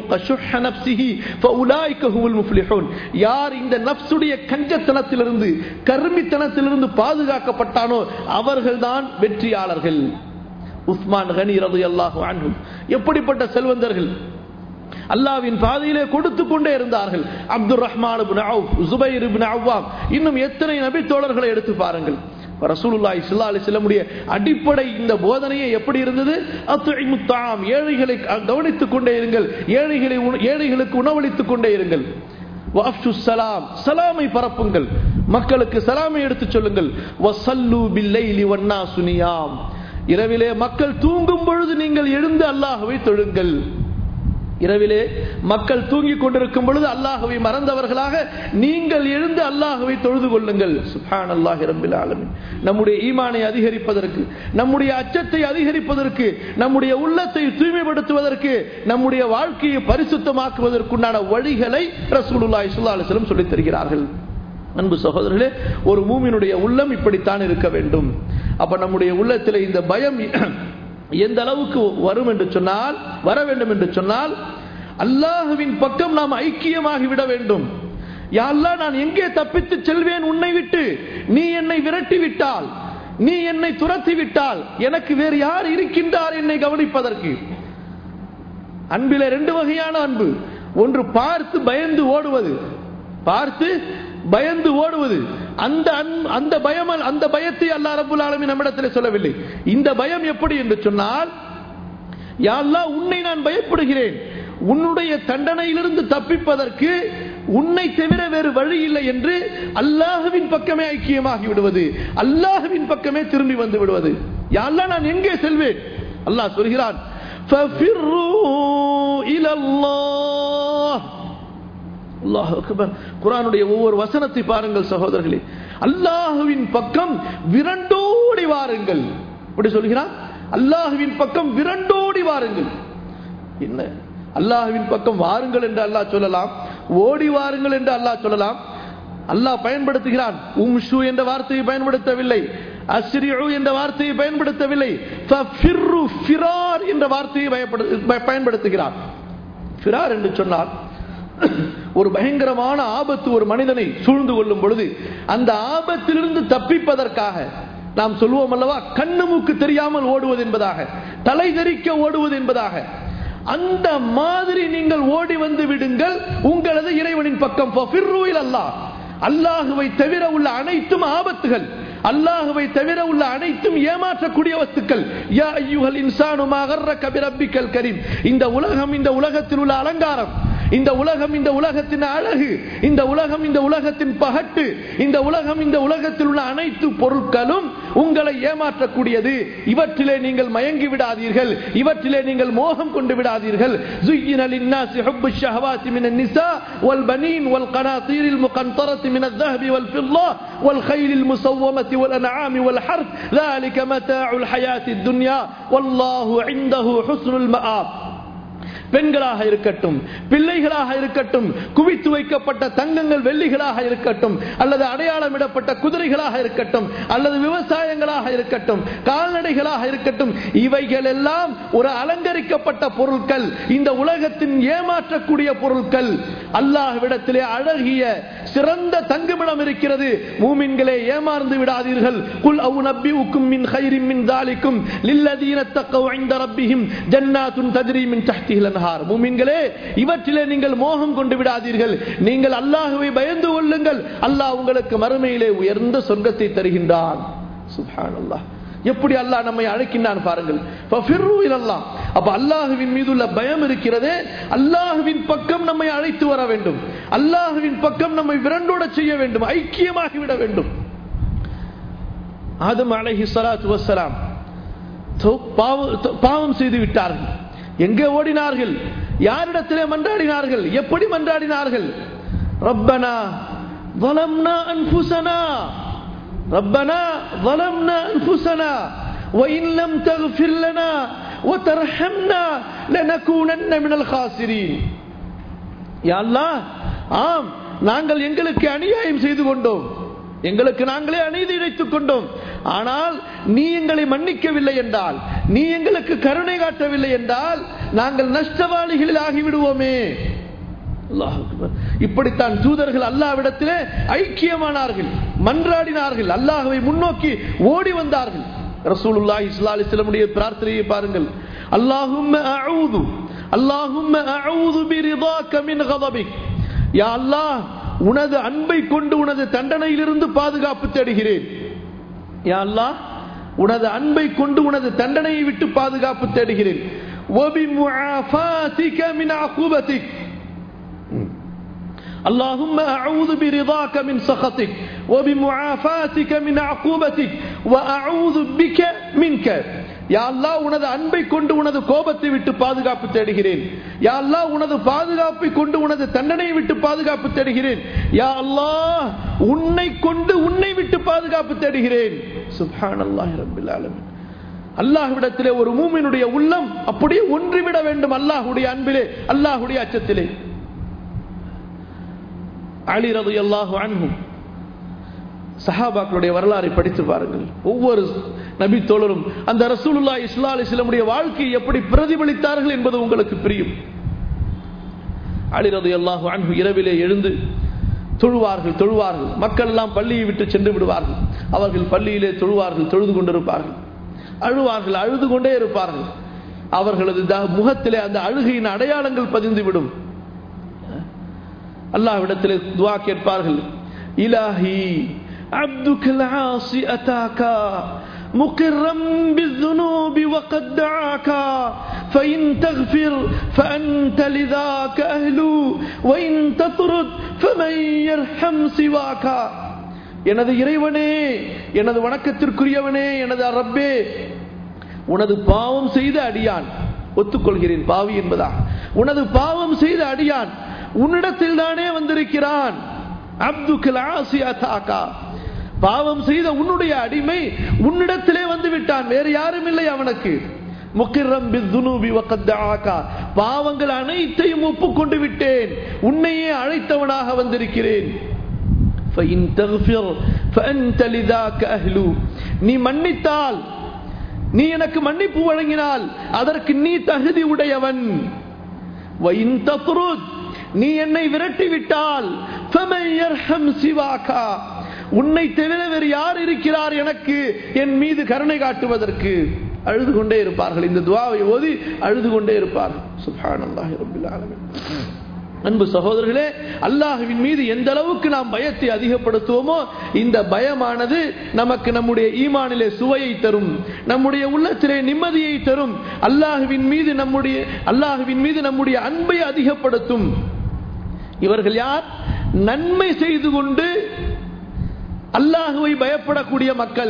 யார் இந்த நப்சுடைய கஞ்சத்தனத்திலிருந்து கருமித்தனத்திலிருந்து பாதுகாக்கப்பட்டானோ அவர்கள் தான் வெற்றியாளர்கள் உஸ்மான் கனி ரது அல்லாஹு அன்பு எப்படிப்பட்ட செல்வந்தர்கள் அல்லாவின் பாதையிலே கொடுத்து கொண்டே இருந்தார்கள் அப்துல் ரஹ்மான் ஜுபைர் இன்னும் எத்தனை நபி தோழர்களை எடுத்து பாருங்கள் ரசூலுல்லாஹி ஸல்லல்லாஹு அலைஹி வஸல்லமுடைய அடிப்படை இந்த போதனையே எப்படி இருந்தது அத்இமுத்தாம் ஏழைகளை கவனித்துக் கொண்டே இருங்கள் ஏழைகளை ஏழைகளுக்கு உணவளித்துக் கொண்டே இருங்கள் வஃப்ஷு சலாம் சலாமை பரப்புங்கள் மக்களுக்கு சலாமை எடுத்துச் சொல்லுங்கள் வஸல்லு பில்லைலி வன்னாசு நியாம் இரவிலே மக்கள் தூங்கும் பொழுது நீங்கள் எழுந்து அல்லாஹ்வை தொழுங்கள் இரவிலே மக்கள் தூங்கிக் கொண்டிருக்கும் பொழுது அல்லாஹுவை மறந்தவர்களாக நீங்கள் எழுந்து அல்லாஹுவை தொழுது கொள்ளுங்கள் சுஹான் அல்லாஹி ரபில் ஆலமின் நம்முடைய ஈமானை அதிகரிப்பதற்கு நம்முடைய அச்சத்தை அதிகரிப்பதற்கு நம்முடைய உள்ளத்தை தூய்மைப்படுத்துவதற்கு நம்முடைய வாழ்க்கையை பரிசுத்தமாக்குவதற்குண்டான வழிகளை ரசூலுல்லாஹி ஸல்லல்லாஹு அலைஹி வஸல்லம் சொல்லித் தருகிறார்கள் அன்பு சகோதரர்களே ஒரு மூமினுடைய உள்ளம் இப்படித்தான் இருக்க வேண்டும் அப்ப நம்முடைய உள்ளத்தில் இந்த பயம் எந்த அளவுக்கு வரும் என்று சொன்னால் வர வேண்டும் என்று சொன்னால் அல்லாஹுவின் பக்கம் நாம் ஐக்கியமாகி விட வேண்டும் யாழ்லா நான் எங்கே தப்பித்து செல்வேன் உன்னை விட்டு நீ என்னை விரட்டி விட்டால் நீ என்னை துரத்தி விட்டால் எனக்கு வேறு யார் இருக்கின்றார் என்னை கவனிப்பதற்கு அன்பில ரெண்டு வகையான அன்பு ஒன்று பார்த்து பயந்து ஓடுவது பார்த்து பயந்து ஓடுவது அந்த அந்த பயம் அந்த பயத்தை அல்லா ரபுல் ஆலமி நம்மிடத்தில் சொல்லவில்லை இந்த பயம் எப்படி என்று சொன்னால் யாழ்லா உன்னை நான் பயப்படுகிறேன் உன்னுடைய தண்டனையிலிருந்து தப்பிப்பதற்கு உன்னை தவிர வேறு வழி இல்லை என்று அல்லாஹுவின் பக்கமே ஐக்கியமாகி விடுவது அல்லாஹுவின் பக்கமே திரும்பி வந்து விடுவது யாழ்லா நான் எங்கே செல்வேன் அல்லாஹ் சொல்கிறான் அல்லாஹ் அக்பர் குரானுடைய ஒவ்வொரு வசனத்தை பாருங்கள் சகோதரர்களே அல்லாஹுவின் பக்கம் விரண்டோடி வாருங்கள் அப்படி சொல்கிறான் அல்லாஹுவின் பக்கம் விரண்டோடி வாருங்கள் என்ன அல்லாஹுவின் பக்கம் வாருங்கள் என்று அல்லாஹ் சொல்லலாம் ஓடி வாருங்கள் என்று அல்லாஹ் சொல்லலாம் அல்லாஹ் பயன்படுத்துகிறான் உம்ஷு என்ற வார்த்தையை பயன்படுத்தவில்லை அஸ்ரிஉ என்ற வார்த்தையை பயன்படுத்தவில்லை ஃபஃபிர்ரு ஃபிரார் என்ற வார்த்தையை பயன்படுத்துகிறான் ஃபிரார் என்று சொன்னால் ஒரு பயங்கரமான ஆபத்து ஒரு மனிதனை சூழ்ந்து கொள்ளும் பொழுது அந்த ஆபத்திலிருந்து தப்பிப்பதற்காக நாம் சொல்லுவோம் அல்லவா கண்ணு மூக்கு தெரியாமல் ஓடுவது என்பதாக தலை தெரிக்க ஓடுவது என்பதாக அந்த மாதிரி நீங்கள் ஓடி வந்து விடுங்கள் உங்களது இறைவனின் பக்கம் அல்லாஹ் அல்லாஹுவை தவிர உள்ள அனைத்தும் ஆபத்துகள் அல்லாஹுவை தவிர உள்ள அனைத்தும் ஏமாற்றக்கூடிய வஸ்துக்கள் யா ஐயுகல் இன்சானு மகர்ரக பிரப்பிக்கல் கரீம் இந்த உலகம் இந்த உலகத்தில் உள்ள அலங்காரம் இந்த உலகம் இந்த உலகத்தின் அழகு இந்த உலகம் இந்த உலகத்தின் பகட்டு இந்த உலகம் இந்த உலகத்தில் உள்ள அனைத்து பொருட்களும் உங்களை ஏமாற்றக்கூடியது இவற்றிலே நீங்கள் மயங்கி விடாதீர்கள் இவற்றிலே நீங்கள் மோகம் கொண்டு விடாதீர்கள் زين للناس حب الشهوات من النساء والبنين والقناطير المقنطرة من الذهب والفضة والخيل المسومة والأنعام والحرث ذلك متاع الحياة الدنيا والله عنده حسن المآب பெண்களாக இருக்கட்டும் பிள்ளைகளாக இருக்கட்டும் குவித்து வைக்கப்பட்ட தங்கங்கள் வெள்ளிகளாக இருக்கட்டும் அல்லது அடையாளமிடப்பட்ட குதிரைகளாக இருக்கட்டும் அல்லது விவசாயங்களாக இருக்கட்டும் கால்நடைகளாக இருக்கட்டும் இவைகள் எல்லாம் ஒரு அலங்கரிக்கப்பட்ட பொருட்கள் இந்த உலகத்தின் ஏமாற்றக்கூடிய பொருட்கள் அல்லாஹ்விடத்திலே அழகிய சிறந்த தங்குமிடம் இருக்கிறது மூமின்களே ஏமாந்து விடாதீர்கள் குல் அவு நப்பி உக்கும் மின் ஹைரின் மின் தாலிக்கும் லில்லதீன தக்கவு ஐந்த ரப்பிஹிம் ஜன்னாத்துன் தஜ்ரி மின் தஹ்திஹில் அன்ஹார் மூமின்களே இவற்றிலே நீங்கள் மோகம் கொண்டு விடாதீர்கள் நீங்கள் அல்லாஹுவை பயந்து கொள்ளுங்கள் அல்லாஹ் உங்களுக்கு மறுமையிலே உயர்ந்த சொர்க்கத்தை தருகின்றான் சுப்ஹானல்லாஹ் எப்படி அல்லாஹ் நம்மை அழைக்கின்றான் பாருங்கள் அல்லாஹ் அப்ப அல்லாஹுவின் மீது உள்ள பயம் இருக்கிறதே அல்லாஹுவின் பக்கம் நம்மை அழைத்து வர வேண்டும் அல்லாஹுவின் பக்கம் நம்மை விரண்டோட செய்ய வேண்டும் ஐக்கியமாகி விட வேண்டும் ஆதம் அலைஹி ஸலாத்து வஸ்ஸலாம் பாவம் செய்து விட்டார்கள் எங்கே ஓடினார்கள் யாரிடத்திலே மன்றாடினார்கள் எப்படி மன்றாடினார்கள் ரப்பனா ظلمنا أنفسنا ربنا ظلمنا أنفسنا وإن لم تغفر لنا وترحمنا لنكونن من الخاسرين يا الله ஆம் நாங்கள் எங்களுக்கு அநியாயம் செய்து கொண்டோம் எங்களுக்கு நாங்களே அநீதி இழைத்துக் கொண்டோம் ஆனால் நீ எங்களை மன்னிக்கவில்லை என்றால் நீ எங்களுக்கு கருணை காட்டவில்லை என்றால் நாங்கள் நஷ்டவாளிகளில் ஆகிவிடுவோமே இப்படித்தான் தூதர்கள் அல்லாவிடத்திலே ஐக்கியமானார்கள் மன்றாடினார்கள் அல்லாஹுவை முன்னோக்கி ஓடி வந்தார்கள் ரசூலுல்லாஹி ஸல்லல்லாஹு அலைஹி வஸல்லமுடைய பிரார்த்தனையை பாருங்கள் அல்லாஹும்ம அஊது அல்லாஹும்ம அஊது பிரிதாக மின் கதபிக் யா அல்லாஹ் உனது அன்பை கொண்டு உனது தண்டனையிலிருந்து பாதுகாப்பு தேடுகிறேன் யா அல்லாஹ் உனது அன்பை கொண்டு உனது தண்டனையை விட்டு பாதுகாப்பு தேடுகிறேன் وبمعافاتك من عقوبتك اللهم أعوذ برضاك من سخطك وبمعافاتك من عقوبتك وأعوذ بك منك யா அல்லா உனது அன்பை கொண்டு உனது கோபத்தை விட்டு பாதுகாப்பு தேடுகிறேன் யா அல்லா உனது பாதுகாப்பை கொண்டு உனது தண்டனையை விட்டு பாதுகாப்பு தேடுகிறேன் யா அல்லா உன்னை கொண்டு உன்னை விட்டு பாதுகாப்பு தேடுகிறேன் சுப்ஹான் அல்லாஹ் ரபில் ஆலமின் அல்லாஹ்விடத்திலே ஒரு மூமினுடைய உள்ளம் அப்படியே ஒன்றிவிட வேண்டும் அல்லாஹுடைய அன்பிலே அல்லாஹுடைய அச்சத்திலே அலி ரது அல்லாஹு அன்ஹும் சஹாபாக்களுடைய வரலாறை படித்து பாருங்கள் ஒவ்வொரு நபி தோழரும் அந்த ரசூலுல்லா இஸ்லா அலிஸ்லமுடைய வாழ்க்கையை எப்படி பிரதிபலித்தார்கள் என்பது உங்களுக்கு பிரியும் அலிரது அல்லாஹு அன்பு இரவிலே எழுந்து தொழுவார்கள் தொழுவார்கள் மக்கள் எல்லாம் பள்ளியை விட்டு சென்று விடுவார்கள் அவர்கள் பள்ளியிலே தொழுவார்கள் தொழுது கொண்டிருப்பார்கள் அழுவார்கள் அழுது கொண்டே இருப்பார்கள் அவர்களது முகத்திலே அந்த அழுகையின் அடையாளங்கள் பதிந்துவிடும் அல்லாஹ்விடத்திலே துவா கேட்பார்கள் இலாஹி عبدك العاصي أتاك مقرا بالذنوب وقد دعاك فإن تغفر فأنت لذاك أهل وإن تطرد فمن يرحم سواك எனது இறைவனே எனது வணக்கத்திற்குரியவனே எனது ரப்பே உனது பாவம் செய்த அடியான் ஒத்துக்கொள்கிறேன் பாவி என்பதா உனது பாவம் செய்த அடியான் உன்னிடத்தில் தானே வந்திருக்கிறான் அப்துல் ஆசியா பாவம் செய்த உன்னுடைய அடிமை உன்னிடத்திலே வந்து விட்டான் வேறு யாரும் இல்லை அவனுக்கு பாவங்கள் அனைத்தையும் ஒப்புக்கொண்டு விட்டேன் உன்னையே அழைத்தவனாக வந்திருக்கிறேன் நீ மன்னித்தால் நீ எனக்கு மன்னிப்பு வழங்கினால் அதற்கு நீ தகுதி உடையவன் நீ என்னை விரட்டி விட்டால் சிவாக்கா உன்னை தவிர வேறு யார் இருக்கிறார் எனக்கு என் மீது கருணை காட்டுவதற்கு அழுது கொண்டே இருப்பார்கள் இந்த துவாவை ஓதி அழுது கொண்டே இருப்பார்கள் சுபானல்லாஹி ரபில் ஆலமின் அன்பு சகோதரர்களே அல்லாஹுவின் மீது எந்த அளவுக்கு நாம் பயத்தை அதிகப்படுத்துவோமோ இந்த பயமானது நமக்கு நம்முடைய ஈமானிலே சுவையை தரும் நம்முடைய உள்ளத்திலே நிம்மதியை தரும் அல்லாஹுவின் மீது நம்முடைய அல்லாஹுவின் மீது நம்முடைய அன்பை அதிகப்படுத்தும் இவர்கள் யார் நன்மை செய்து கொண்டு அல்லாஹுவை பயப்படக்கூடிய மக்கள்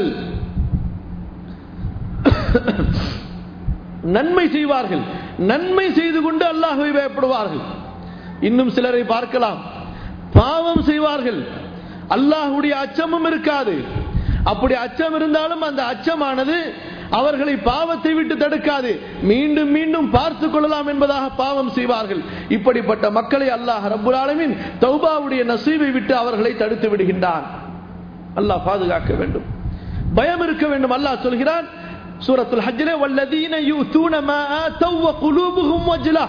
நன்மை செய்வார்கள் நன்மை செய்து கொண்டு அல்லாஹுவை பயப்படுவார்கள் இன்னும் சிலரை பார்க்கலாம் பாவம் செய்வார்கள் அல்லாஹுடைய அச்சமும் இருக்காது அப்படி அச்சம் இருந்தாலும் அந்த அச்சமானது அவர்களை பாவத்தை விட்டு தடுக்காது மீண்டும் மீண்டும் பார்த்துக் கொள்ளலாம் என்பதாக பாவம் செய்வார்கள் இப்படிப்பட்ட மக்களை அல்லாஹ் ரப்புல் ஆலமின் தௌபாவுடைய நசீவை விட்டு அவர்களை தடுத்து விடுகின்றான் அல்லாஹ் பாதுகாக்க வேண்டும் பயம் இருக்க வேண்டும் அல்லாஹ் சொல்கிறான் சூரத்துல் ஹஜ்ரே வல்லதீன யூதூன மா ஆதவ் வ குலூபுஹும் வஜ்லா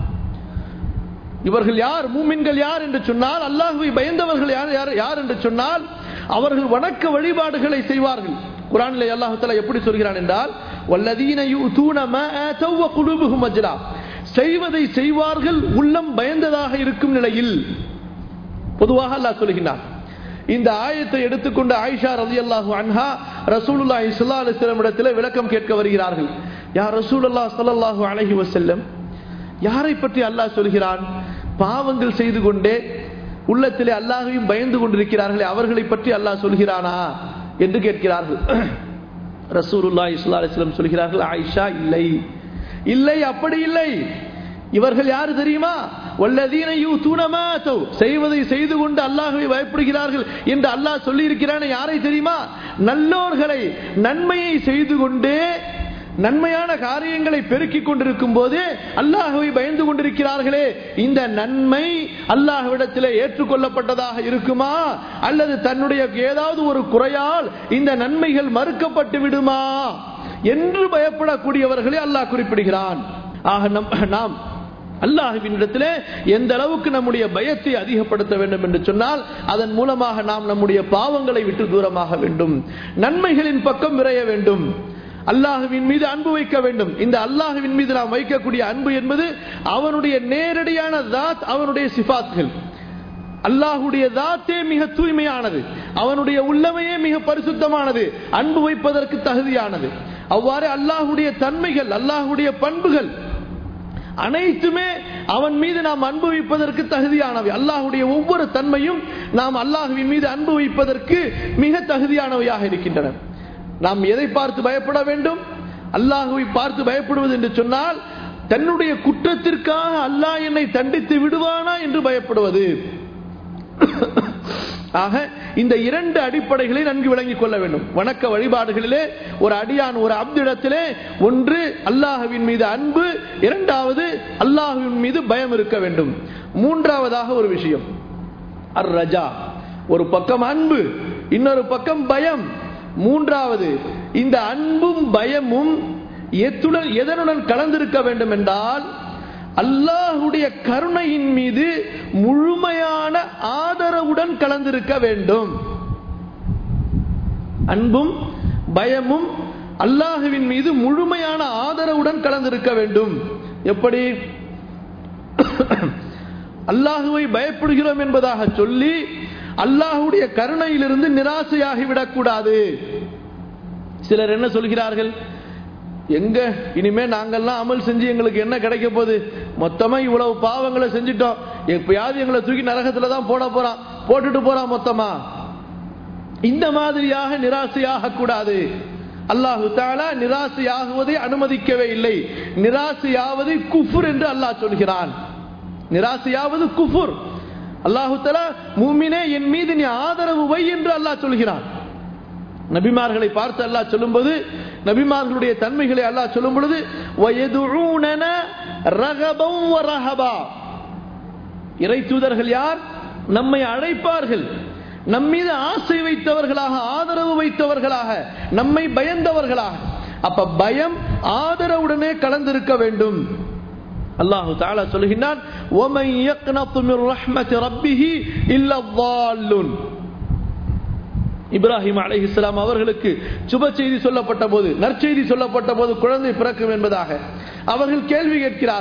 இவர்கள் யார் மூமின்கள் யார் என்று சொன்னால் அல்லாஹுவை பயந்தவர்கள் யார் யார் யார் என்று சொன்னால் அவர்கள் வணக்க வழிபாடுகளை செய்வார்கள் குரானிலே அல்லாஹு தஆலா எப்படி சொல்கிறான் என்றால் வல்லதீன யூதூன மா ஆதவ் வ குலூபுஹும் வஜ்லா செய்வதை செய்வார்கள் உள்ளம் பயந்ததாக இருக்கும் நிலையில் பொதுவாக அல்லாஹ் சொல்கிறான் இந்த ஆயத்தை எடுத்துக்கொண்டு ஆயிஷா ரலியல்லாஹு அன்ஹா ரசூலுல்லாஹி ஸல்லல்லாஹு அலைஹி வஸல்லம் இடத்தில் விளக்கம் கேட்க வருகிறார்கள் யா ரசூலுல்லாஹ் ஸல்லல்லாஹு அலைஹி வஸல்லம் யாரை பற்றி அல்லாஹ் சொல்கிறான் பாவங்கள் செய்து கொண்டே உள்ளத்திலே அல்லாஹையும் பயந்து கொண்டிருக்கிறார்களே அவர்களை பற்றி அல்லாஹ் சொல்கிறானா என்று கேட்கிறார்கள் ரசூலுல்லாஹி ஸல்லல்லாஹு அலைஹி வஸல்லம் சொல்கிறார்கள் ஆயிஷா இல்லை இல்லை அப்படி இல்லை இவர்கள் யாரு தெரியுமா வல்லதீன யூதூன மா அத்தவ் செய்வதை செய்து கொண்டு அல்லாஹ்வை பயப்படுகிறார்கள் என்று அல்லாஹ் சொல்லி இருக்கிறான் யாரை தெரியுமா நல்லோர்களை நன்மையை செய்து கொண்டே நன்மையான காரியங்களை பெருக்கிக் கொண்டிருக்கும் போது அல்லாஹுவை பயந்து கொண்டிருக்கிறார்களே இந்த நன்மை அல்லாஹ்விடத்திலே ஏற்றுக்கொள்ளப்பட்டதாக இருக்குமா அல்லது தன்னுடைய ஏதாவது ஒரு குறையால் இந்த நன்மைகள் மறுக்கப்பட்டு விடுமா என்று பயப்படக்கூடியவர்களை அல்லாஹ் குறிப்பிடுகிறான் ஆக நம் நாம் அல்லாஹுவினிடத்திலே எந்த அளவுக்கு நம்முடைய பயத்தை அதிகப்படுத்த வேண்டும் என்று சொன்னால் அதன் மூலமாக நாம் நம்முடைய பாவங்களை விட்டு தூரமாக வேண்டும் நன்மைகளின் பக்கம் விரைய வேண்டும் அல்லாஹுவின் மீது அன்பு வைக்க வேண்டும் இந்த அல்லாஹுவின் மீது நாம் வைக்கக்கூடிய அன்பு என்பது அவனுடைய நேரடியான தாத் அவனுடைய சிபாத்கள் அல்லாஹுடைய தாத்தே மிக தூய்மையானது அவனுடைய உள்ளமையே மிக பரிசுத்தமானது அன்பு வைப்பதற்கு தகுதியானது அவ்வாறு அல்லாஹுடைய தன்மைகள் அல்லாஹுடைய பண்புகள் அனைத்துமே அவன் மீது நாம் அன்பு வைப்பதற்கு தகுதியானவை அல்லாஹுடைய ஒவ்வொரு தன்மையும் நாம் அல்லாஹுவின் மீது அன்பு வைப்பதற்கு மிக தகுதியானவையாக இருக்கின்றன நாம் எதை பார்த்து பயப்பட வேண்டும் அல்லாஹுவை பார்த்து பயப்படுவது என்று சொன்னால் தன்னுடைய குற்றத்திற்காக அல்லாஹ் என்னை தண்டித்து விடுவானா என்று பயப்படுவது ஆக இந்த இரண்டு அடிப்படைகளை நன்கு விளங்கிக் கொள்ள வேண்டும் வணக்க வழிபாடுகளிலே ஒரு அடியான் ஒரு அப்திடத்திலே ஒன்று அல்லாஹுவின் மீது அன்பு இரண்டாவது அல்லாஹுவின் மீது பயம் இருக்க வேண்டும் மூன்றாவதாக ஒரு விஷயம் அர் ரஜா ஒரு பக்கம் அன்பு இன்னொரு பக்கம் பயம் மூன்றாவது இந்த அன்பும் பயமும் எத்துடன் எதனுடன் கலந்திருக்க வேண்டும் என்றால் அல்லாஹுடைய கருணையின் மீது முழுமையான ஆதரவுடன் கலந்திருக்க வேண்டும் அன்பும் பயமும் அல்லாஹுவின் மீது முழுமையான ஆதரவுடன் கலந்திருக்க வேண்டும் எப்படி அல்லாஹுவை பயப்படுகிறோம் என்பதாக சொல்லி அல்லாஹுடைய கருணையிலிருந்து நிராசையாகிவிடக் சிலர் என்ன சொல்கிறார்கள் எங்க இனிமே நாங்கெல்லாம் அமல் செஞ்சு எங்களுக்கு என்ன கிடைக்க போகுது மொத்தமா இவ்வளவு பாவங்களை செஞ்சிட்டோம் எப்பயாவது எங்களை தூக்கி நரகத்துல தான் போட போறான் போட்டுட்டு போறான் மொத்தமா இந்த மாதிரியாக நிராசையாக கூடாது அல்லாஹு தாலா நிராசையாகுவதை அனுமதிக்கவே இல்லை நிராசையாவது குஃபுர் என்று அல்லாஹ் சொல்கிறான் நிராசையாவது குஃபுர் அல்லாஹு தலா மூமினே என் மீது நீ ஆதரவு வை என்று அல்லாஹ் சொல்கிறான் நபிமார்களை பார்த்து அல்லாஹ் சொல்லும்போது நபிமார்களுடைய தன்மைகளை அல்லாஹ் சொல்லும் பொழுது வயதுஊனன ரகபம் வரஹபா இறை தூதர்கள் யார் நம்மை அழைப்பார்கள் நம்மீது ஆசை வைத்தவர்களாக ஆதரவு வைத்தவர்களாக நம்மை பயந்தவர்களாக அப்ப பயம் ஆதரவுடனே கலந்திருக்க வேண்டும் அல்லாஹு தாலா சொல்கின்றான் وَمَنْ يَقْنَطُ مِنْ رَحْمَةِ رَبِّهِ إِلَّا الضَّالُّونَ இப்ராஹிம் அலைஹிஸ்லாம் அவர்களுக்கு சுப செய்தி சொல்லப்பட்ட போது நற்செய்தி சொல்லப்பட்ட போது குழந்தை பிறக்கும் என்பதாக அவர்கள் கேள்வி கேட்கிறார்கள்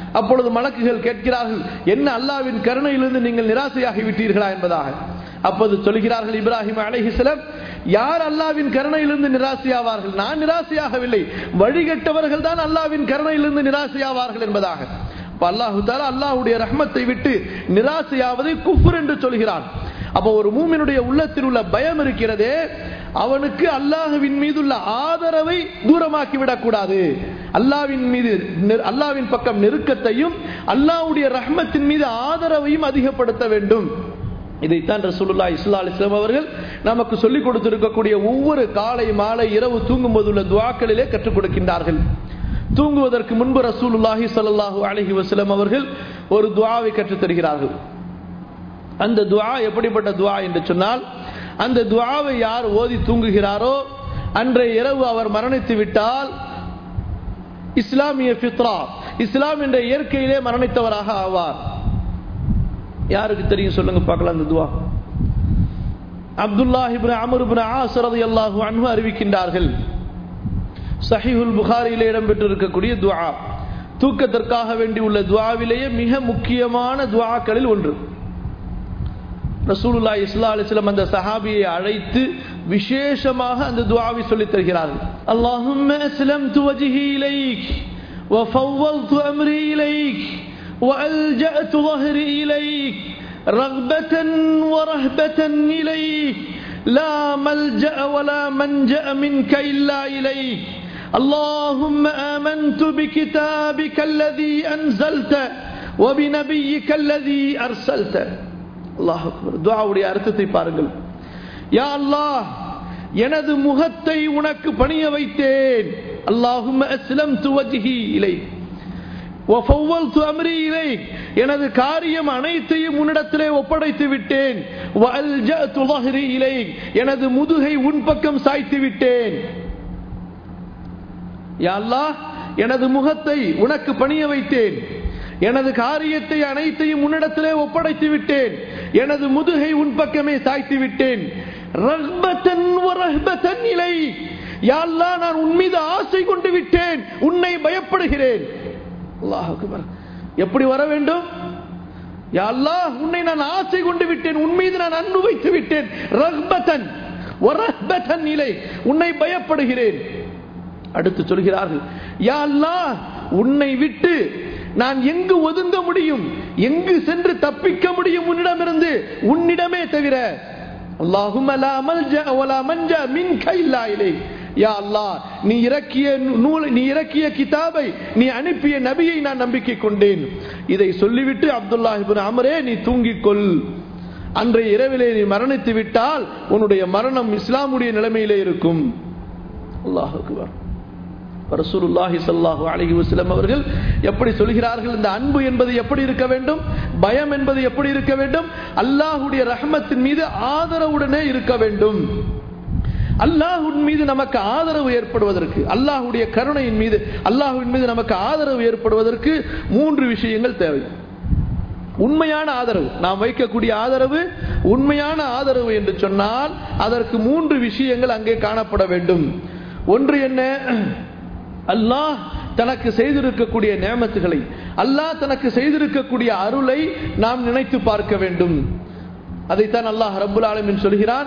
அப்பொழுது மலக்குகள் கேட்கிறார்கள் என்ன அல்லாவின் கருணையிலிருந்து நீங்கள் நிராசையாகி விட்டீர்களா என்பதாக அப்போது சொல்கிறார்கள் இப்ராஹிம் அலைஹிஸ்ஸலாம் யார் அல்லாவின் கருணையிலிருந்து நிராசையாவார்கள் நான் நிராசையாகவில்லை வழிகட்டவர்கள் தான் அல்லாவின் கருணையிலிருந்து நிராசையாவார்கள் என்பதாக அப்ப அல்லாஹு தாலா அல்லாஹுடைய ரஹ்மத்தை விட்டு நிராசையாவதை குஃபர் என்று சொல்கிறான் அப்ப ஒரு மூமினுடைய உள்ளத்தில் உள்ள பயம் இருக்கிறதே அவனுக்கு அல்லாஹுவின் மீது உள்ள ஆதரவை தூரமாக்கி விடக்கூடாது அல்லாவின் மீது அல்லாவின் பக்கம் நெருக்கத்தையும் அல்லாஹ்வுடைய ரஹ்மத்தின் மீது ஆதரவையும் அதிகப்படுத்த வேண்டும் இதைத்தான் ரசூலுல்லா இஸ்லா அலிஸ்லாம் அவர்கள் நமக்கு சொல்லிக் கொடுத்திருக்கக்கூடிய ஒவ்வொரு காலை மாலை இரவு தூங்கும் போது உள்ள துவாக்களிலே கற்றுக் கொடுக்கின்றார்கள் தூங்குவதற்கு முன்பு ரசூலுல்லாஹி ஸல்லல்லாஹு அலைஹி வஸல்லம் அவர்கள் ஒரு துஆவை கற்றுத் தருகிறார்கள் அந்த துஆ எப்படிப்பட்ட துஆ என்று சொன்னால் அந்த துஆவை யார் ஓதி தூங்குகிறாரோ அன்றைய இரவு அவர் மரணித்து விட்டால் இஸ்லாமிய ஃபித்ரா இஸ்லாம் என்ற இயற்கையிலே மரணித்தவராக ஆவார் யாருக்கு தெரியும் சொல்லுங்க பார்க்கலாம் அந்த துவா Abdullah ibn Amr ibn As ரலியல்லாஹு அன்ஹு அறிவிக்கின்றார்கள் சஹீஹுல் புகாரியிலே இடம்பெற்றிருக்கக்கூடிய துஆ தூக்கத்திற்காக வேண்டி உள்ள துஆவிலேயே மிக முக்கியமான துஆக்களில் ஒன்று ரசூலுல்லா இஸ்லா அலிஸ்லாம் அந்த சஹாபியை அழைத்து விசேஷமாக அந்த துஆவை சொல்லித் தருகிறார்கள் அல்லாஹும்ம அஸ்லம்து வஜ்ஹி இலைக் وفوضت أمري إليك وألجأت ظهري إليك رغبة ورهبة إليك لا ملجأ ولا منجأ منك إلا إليك اللهم آمنت بكتابك الذي أنزلت وبنبيك الذي أرسلت الله أكبر துஆவுடைய அர்த்தத்தை பாருங்கள் யா அல்லாஹ் எனது முகத்தை உனக்கு பணிய வைத்தேன் அல்லாஹும்ம அஸ்லம்து வஜ்ஹி இலைக் வஃபவ்வல்து அம்ரி இலைக் எனது காரியம் அனைத்தையும் உன்னிடத்திலே ஒப்படைத்து விட்டேன் வஅல்ஜஅது ظهري இலைக் எனது முதுகை உன் பக்கம் சாய்த்து விட்டேன் யா அல்லாஹ் எனது முகத்தை உனக்கு பணிய வைத்தேன் எனது காரியத்தை அனைத்தையும் உன்னிடத்திலே ஒப்படைத்து விட்டேன் எனது முதுகை உன் பக்கமே சாய்த்து விட்டேன் ரஹ்பத்தன் வரஹ்பத்தன் இலை யா அல்லாஹ் நான் உன் மீது ஆசை கொண்டு விட்டேன் உன்னை பயப்படுகிறேன் அல்லாஹ் அக்பர் எப்படி வர வேண்டும் யா அல்லாஹ் உன்னை நான் ஆசை கொண்டு விட்டேன் உன் மீது நான் அன்பு வைத்து விட்டேன் ரஹ்பத்தன் வரஹ்பத்தன் இலை உன்னை பயப்படுகிறேன் அடுத்து சொல்கிறார்கள் யா அல்லாஹ் உன்னை விட்டு நான் எங்கு ஒதுங்க முடியும் எங்கு சென்று தப்பிக்க முடியும் உன்னிடமிருந்து உன்னிடமே தவிர அல்லாஹும்ம லா மல்ஜா வலா மன்ஜா மின்க இல்லா இலைக் யா அல்லாஹ் நீ இறக்கிய நூல் நீ இறக்கிய கிதாபை நீ அனுப்பிய நபியை நான் நம்பிக்கை கொண்டேன் இதை சொல்லிவிட்டு அப்துல்லா இப்னு அமரே நீ தூங்கிக் கொள் அன்றைய இரவிலே நீ மரணித்து விட்டால் உன்னுடைய மரணம் இஸ்லாமுடைய நிலைமையிலே இருக்கும் அல்லாஹ் அக்பர் ரசூலுல்லாஹி ஸல்லல்லாஹு அலைஹி வஸல்லம் அவர்கள் எப்படி சொல்கிறார்கள் இந்த அன்பு என்பது எப்படி இருக்க வேண்டும் பயம் என்பது எப்படி இருக்க வேண்டும் அல்லாஹ்வுடைய ரஹமத்தின் மீது ஆதரவுடனே இருக்க வேண்டும் அல்லாஹ்வின் மீது நமக்கு ஆதரவு ஏற்படுவதற்கு அல்லாஹ்வுடைய கருணையின் மீது அல்லாஹ்வின் மீது நமக்கு ஆதரவு ஏற்படுவதற்கு மூன்று விஷயங்கள் தேவை உண்மையான ஆதரவு நாம் வைக்கக்கூடிய ஆதரவு உண்மையான ஆதரவு என்று சொன்னால் அதற்கு மூன்று விஷயங்கள் அங்கே காணப்பட வேண்டும் ஒன்று என்ன அல்லாஹ் தனக்கு செய்திருக்கக்கூடிய நியமத்துகளை அல்லாஹ் தனக்கு செய்திருக்கக்கூடிய அருளை நாம் நினைத்து பார்க்க வேண்டும் அதைத்தான் அல்லாஹ் ரப்புல் ஆலமின் சொல்கிறான்